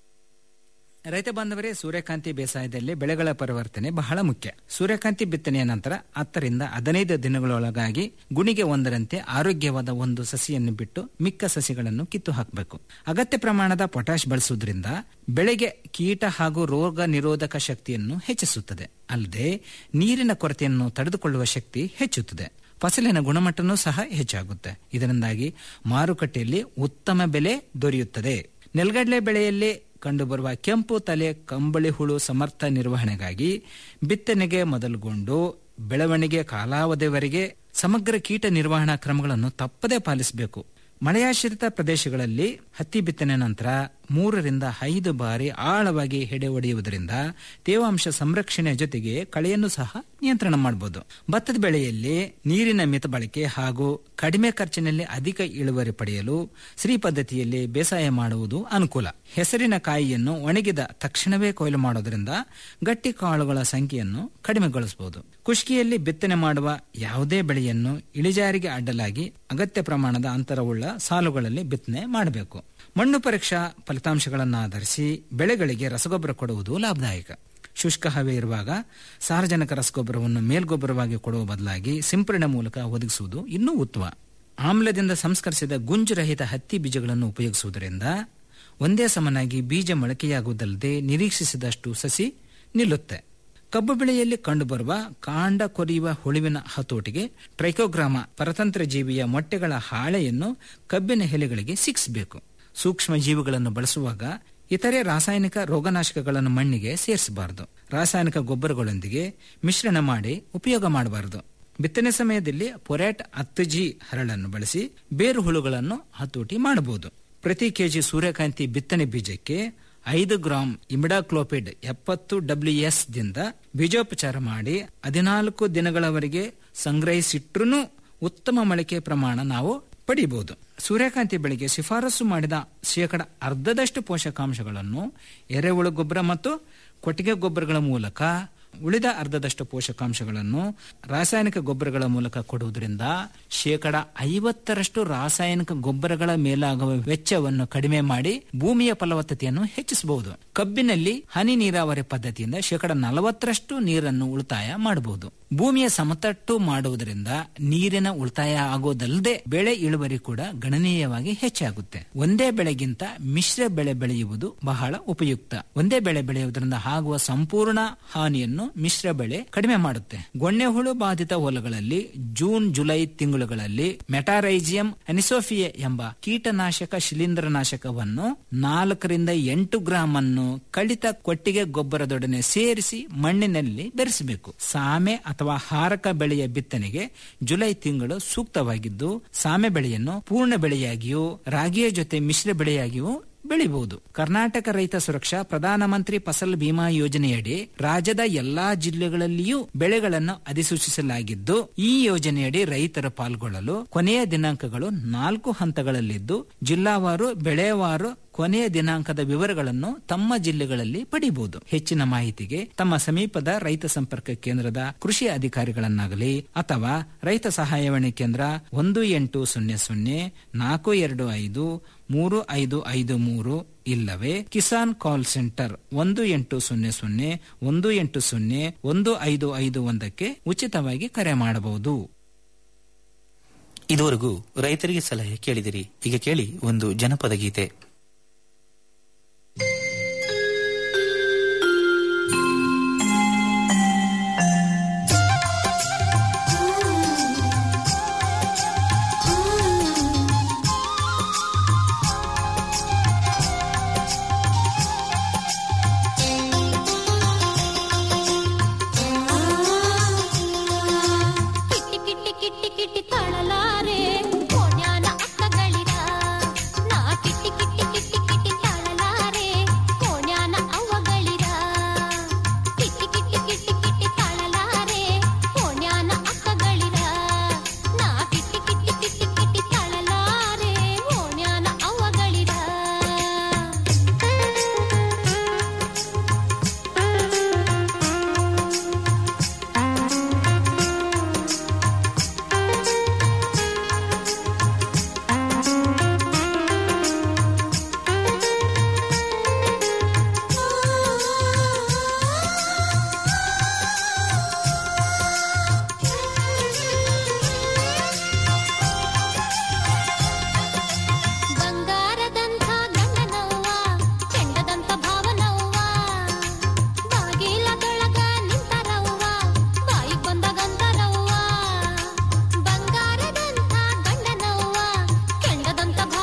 ರೈತ ಬಾಂಧವರೇ ಸೂರ್ಯಕಾಂತಿ ಬೇಸಾಯದಲ್ಲಿ ಬೆಳೆಗಳ ಪರಿವರ್ತನೆ ಬಹಳ ಮುಖ್ಯ ಸೂರ್ಯಕಾಂತಿ ಬಿತ್ತನೆಯ ನಂತರ ಹತ್ತರಿಂದ ಹದಿನೈದು ದಿನಗಳೊಳಗಾಗಿ ಗುಣಿಗೆ ಒಂದರಂತೆ ಆರೋಗ್ಯವಾದ ಒಂದು ಸಸಿಯನ್ನು ಬಿಟ್ಟು ಮಿಕ್ಕ ಸಸಿಗಳನ್ನು ಕಿತ್ತು ಹಾಕಬೇಕು ಅಗತ್ಯ ಪ್ರಮಾಣದ ಪೊಟ್ಯಾಶ್ ಬಳಸುವುದರಿಂದ ಬೆಳೆಗೆ ಕೀಟ ಹಾಗೂ ರೋಗ ನಿರೋಧಕ ಶಕ್ತಿಯನ್ನು ಹೆಚ್ಚಿಸುತ್ತದೆ ಅಲ್ಲದೆ ನೀರಿನ ಕೊರತೆಯನ್ನು ತಡೆದುಕೊಳ್ಳುವ ಶಕ್ತಿ ಹೆಚ್ಚುತ್ತದೆ ಫಸಲಿನ ಗುಣಮಟ್ಟನೂ ಸಹ ಹೆಚ್ಚಾಗುತ್ತೆ ಇದರಿಂದಾಗಿ ಮಾರುಕಟ್ಟೆಯಲ್ಲಿ ಉತ್ತಮ ಬೆಲೆ ದೊರೆಯುತ್ತದೆ ನೆಲಗಡಲೆ ಬೆಳೆಯಲ್ಲಿ ಕಂಡುಬರುವ ಕೆಂಪು ತಲೆ ಕಂಬಳಿ ಹುಳು ಸಮರ್ಥ ನಿರ್ವಹಣೆಗಾಗಿ ಬಿತ್ತನೆಗೆ ಮೊದಲುಗೊಂಡು ಬೆಳವಣಿಗೆ ಕಾಲಾವಧಿವರೆಗೆ ಸಮಗ್ರ ಕೀಟ ನಿರ್ವಹಣಾ ಕ್ರಮಗಳನ್ನು ತಪ್ಪದೇ ಪಾಲಿಸಬೇಕು ಮಳೆಯಾಶ್ರಿತ ಪ್ರದೇಶಗಳಲ್ಲಿ ಹತ್ತಿ ಬಿತ್ತನೆ ನಂತರ ಮೂರರಿಂದ ಐದು ಬಾರಿ ಆಳವಾಗಿ ಹೆಡೆ ಹೊಡೆಯುವುದರಿಂದ ತೇವಾಂಶ ಸಂರಕ್ಷಣೆ ಜೊತೆಗೆ ಕಳೆಯನ್ನು ಸಹ ನಿಯಂತ್ರಣ ಮಾಡಬಹುದು ಭತ್ತದ ಬೆಳೆಯಲ್ಲಿ ನೀರಿನ ಮಿತ ಬಳಕೆ ಹಾಗೂ ಕಡಿಮೆ ಖರ್ಚಿನಲ್ಲಿ ಅಧಿಕ ಇಳುವರಿ ಪಡೆಯಲು ಶ್ರೀ ಪದ್ಧತಿಯಲ್ಲಿ ಬೇಸಾಯ ಮಾಡುವುದು ಅನುಕೂಲ ಹೆಸರಿನ ಕಾಯಿಯನ್ನು ಒಣಗಿದ ತಕ್ಷಣವೇ ಕೊಯ್ಲು ಮಾಡೋದ್ರಿಂದ ಗಟ್ಟಿ ಕಾಳುಗಳ ಸಂಖ್ಯೆಯನ್ನು ಕಡಿಮೆಗೊಳಿಸಬಹುದು ಕುಷ್ಕಿಯಲ್ಲಿ ಬಿತ್ತನೆ ಮಾಡುವ ಯಾವುದೇ ಬೆಳೆಯನ್ನು ಇಳಿಜಾರಿಗೆ ಅಡ್ಡಲಾಗಿ ಅಗತ್ಯ ಪ್ರಮಾಣದ ಅಂತರವುಳ್ಳ ಸಾಲುಗಳಲ್ಲಿ ಬಿತ್ತನೆ ಮಾಡಬೇಕು ಮಣ್ಣು ಪರೀಕ್ಷಾ ಫಲಿತಾಂಶಗಳನ್ನು ಆಧರಿಸಿ ಬೆಳೆಗಳಿಗೆ ರಸಗೊಬ್ಬರ ಕೊಡುವುದು ಲಾಭದಾಯಕ ಶುಷ್ಕ ಹವೆ ಇರುವಾಗ ಸಾರಜನಕ ರಸಗೊಬ್ಬರವನ್ನು ಮೇಲ್ಗೊಬ್ಬರವಾಗಿ ಕೊಡುವ ಬದಲಾಗಿ ಸಿಂಪರಣೆ ಮೂಲಕ ಒದಗಿಸುವುದು ಇನ್ನೂ ಉತ್ತಮ ಆಮ್ಲದಿಂದ ಸಂಸ್ಕರಿಸಿದ ಗುಂಜುರಹಿತ ಹತ್ತಿ ಬೀಜಗಳನ್ನು ಉಪಯೋಗಿಸುವುದರಿಂದ ಒಂದೇ ಸಮನಾಗಿ ಬೀಜ ಮೊಳಕೆಯಾಗುವುದಲ್ಲದೆ ನಿರೀಕ್ಷಿಸಿದಷ್ಟು ಸಸಿ ನಿಲ್ಲುತ್ತೆ ಕಬ್ಬು ಬೆಳೆಯಲ್ಲಿ ಕಂಡುಬರುವ ಕಾಂಡ ಕೊರಿಯುವ ಹುಳುವಿನ ಹತೋಟಿಗೆ ಟ್ರೈಕೋಗ್ರಾಮ ಪರತಂತ್ರ ಜೀವಿಯ ಮೊಟ್ಟೆಗಳ ಹಾಳೆಯನ್ನು ಕಬ್ಬಿನ ಎಲೆಗಳಿಗೆ ಸಿಕ್ಕಿಸಬೇಕು ಸೂಕ್ಷ್ಮ ಜೀವಿಗಳನ್ನು ಬಳಸುವಾಗ ಇತರೆ ರಾಸಾಯನಿಕ ರೋಗನಾಶಕಗಳನ್ನು ಮಣ್ಣಿಗೆ ಸೇರಿಸಬಾರದು ರಾಸಾಯನಿಕ ಗೊಬ್ಬರಗಳೊಂದಿಗೆ ಮಿಶ್ರಣ ಮಾಡಿ ಉಪಯೋಗ ಮಾಡಬಾರದು ಬಿತ್ತನೆ ಸಮಯದಲ್ಲಿ ಪೊರೆಟ್ ಹತ್ತು ಜಿ ಹರಳನ್ನು ಬಳಸಿ ಬೇರು ಹುಳುಗಳನ್ನು ಹತೋಟಿ ಮಾಡಬಹುದು ಪ್ರತಿ ಕೆಜಿ ಸೂರ್ಯಕಾಂತಿ ಬಿತ್ತನೆ ಬೀಜಕ್ಕೆ ಐದು ಗ್ರಾಂ ಇಮಿಡಾಕ್ಲೋಪಿಡ್ ಎಪ್ಪತ್ತು ಡಬ್ಲ್ಯೂಎಸ್ ದಿಂದ ಬೀಜೋಪಚಾರ ಮಾಡಿ ಹದಿನಾಲ್ಕು ದಿನಗಳವರೆಗೆ ಸಂಗ್ರಹಿಸಿಟ್ರೂ ಉತ್ತಮ ಮೊಳಕೆ ಪ್ರಮಾಣ ನಾವು ಪಡೆಯಬಹುದು ಸೂರ್ಯಕಾಂತಿ ಬೆಳೆಗೆ ಶಿಫಾರಸು ಮಾಡಿದ ಶೇಕಡ ಅರ್ಧದಷ್ಟು ಪೋಷಕಾಂಶಗಳನ್ನು ಎರೆಹುಳು ಗೊಬ್ಬರ ಮತ್ತು ಕೊಟ್ಟಿಗೆ ಗೊಬ್ಬರಗಳ ಮೂಲಕ ಉಳಿದ ಅರ್ಧದಷ್ಟು ಪೋಷಕಾಂಶಗಳನ್ನು ರಾಸಾಯನಿಕ ಗೊಬ್ಬರಗಳ ಮೂಲಕ ಕೊಡುವುದರಿಂದ ಶೇಕಡ ಐವತ್ತರಷ್ಟು ರಾಸಾಯನಿಕ ಗೊಬ್ಬರಗಳ ಮೇಲಾಗುವ ವೆಚ್ಚವನ್ನು ಕಡಿಮೆ ಮಾಡಿ ಭೂಮಿಯ ಫಲವತ್ತತೆಯನ್ನು ಹೆಚ್ಚಿಸಬಹುದು ಕಬ್ಬಿನಲ್ಲಿ ಹನಿ ನೀರಾವರಿ ಪದ್ಧತಿಯಿಂದ ಶೇಕಡ ನಲವತ್ತರಷ್ಟು ನೀರನ್ನು ಉಳಿತಾಯ ಮಾಡಬಹುದು ಭೂಮಿಯ ಸಮತಟ್ಟು ಮಾಡುವುದರಿಂದ ನೀರಿನ ಉಳಿತಾಯ ಆಗೋದಲ್ಲದೆ ಬೆಳೆ ಇಳುವರಿ ಕೂಡ ಗಣನೀಯವಾಗಿ ಹೆಚ್ಚಾಗುತ್ತೆ ಒಂದೇ ಬೆಳೆಗಿಂತ ಮಿಶ್ರ ಬೆಳೆ ಬೆಳೆಯುವುದು ಬಹಳ ಉಪಯುಕ್ತ ಒಂದೇ ಬೆಳೆ ಬೆಳೆಯುವುದರಿಂದ ಆಗುವ ಸಂಪೂರ್ಣ ಹಾನಿಯನ್ನು ಮಿಶ್ರ ಬೆಳೆ ಕಡಿಮೆ ಮಾಡುತ್ತೆ ಗೊಣ್ಣೆ ಹುಳು ಬಾಧಿತ ಹೊಲಗಳಲ್ಲಿ ಜೂನ್ ಜುಲೈ ತಿಂಗಳುಗಳಲ್ಲಿ ಮೆಟಾರೈಜಿಯಂ ಅನಿಸೋಫಿಯೆ ಎಂಬ ಕೀಟನಾಶಕ ಶಿಲೀಂಧ್ರನಾಶಕವನ್ನು ನಾಲ್ಕರಿಂದ ಎಂಟು ಗ್ರಾಂ ಅನ್ನು ಕಳಿತ ಕೊಟ್ಟಿಗೆ ಗೊಬ್ಬರದೊಡನೆ ಸೇರಿಸಿ ಮಣ್ಣಿನಲ್ಲಿ ಬೆರೆಸಬೇಕು ಸಾಮೆ ಅಥವಾ ಹಾರಕ ಬೆಳೆಯ ಬಿತ್ತನೆಗೆ ಜುಲೈ ತಿಂಗಳು ಸೂಕ್ತವಾಗಿದ್ದು ಸಾಮೆ ಬೆಳೆಯನ್ನು ಪೂರ್ಣ ಬೆಳೆಯಾಗಿಯೂ ರಾಗಿಯ ಜೊತೆ ಮಿಶ್ರ ಬೆಳೆಯಾಗಿಯೂ ಬೆಳಿಬಹುದು ಕರ್ನಾಟಕ ರೈತ ಸುರಕ್ಷಾ ಪ್ರಧಾನಮಂತ್ರಿ ಫಸಲ್ ಬಿಮಾ ಯೋಜನೆಯಡಿ ರಾಜ್ಯದ ಎಲ್ಲಾ ಜಿಲ್ಲೆಗಳಲ್ಲಿಯೂ ಬೆಳೆಗಳನ್ನು ಅಧಿಸೂಚಿಸಲಾಗಿದ್ದು ಈ ಯೋಜನೆಯಡಿ ರೈತರು ಪಾಲ್ಗೊಳ್ಳಲು ಕೊನೆಯ ದಿನಾಂಕಗಳು ನಾಲ್ಕು ಹಂತಗಳಲ್ಲಿದ್ದು ಜಿಲ್ಲಾವಾರು ಬೆಳೆವಾರು ಕೊನೆಯ ದಿನಾಂಕದ ವಿವರಗಳನ್ನು ತಮ್ಮ ಜಿಲ್ಲೆಗಳಲ್ಲಿ ಪಡೆಯಬಹುದು ಹೆಚ್ಚಿನ ಮಾಹಿತಿಗೆ ತಮ್ಮ ಸಮೀಪದ ರೈತ ಸಂಪರ್ಕ ಕೇಂದ್ರದ ಕೃಷಿ ಅಧಿಕಾರಿಗಳನ್ನಾಗಲಿ ಅಥವಾ ರೈತ ಸಹಾಯವಾಣಿ ಕೇಂದ್ರ ಒಂದು ಎಂಟು ಸೊನ್ನೆ ಸೊನ್ನೆ ನಾಲ್ಕು ಎರಡು ಐದು ಮೂರು ಐದು ಐದು ಮೂರು ಇಲ್ಲವೇ ಕಿಸಾನ್ ಕಾಲ್ ಸೆಂಟರ್ ಒಂದು ಎಂಟು ಸೊನ್ನೆ ಸೊನ್ನೆ ಒಂದು ಎಂಟು ಸೊನ್ನೆ ಒಂದು ಐದು ಐದು ಒಂದಕ್ಕೆ ಉಚಿತವಾಗಿ ಕರೆ ಮಾಡಬಹುದು ಇದುವರೆಗೂ ರೈತರಿಗೆ ಸಲಹೆ ಕೇಳಿದಿರಿ ಈಗ ಕೇಳಿ ಒಂದು ಜನಪದ ಗೀತೆ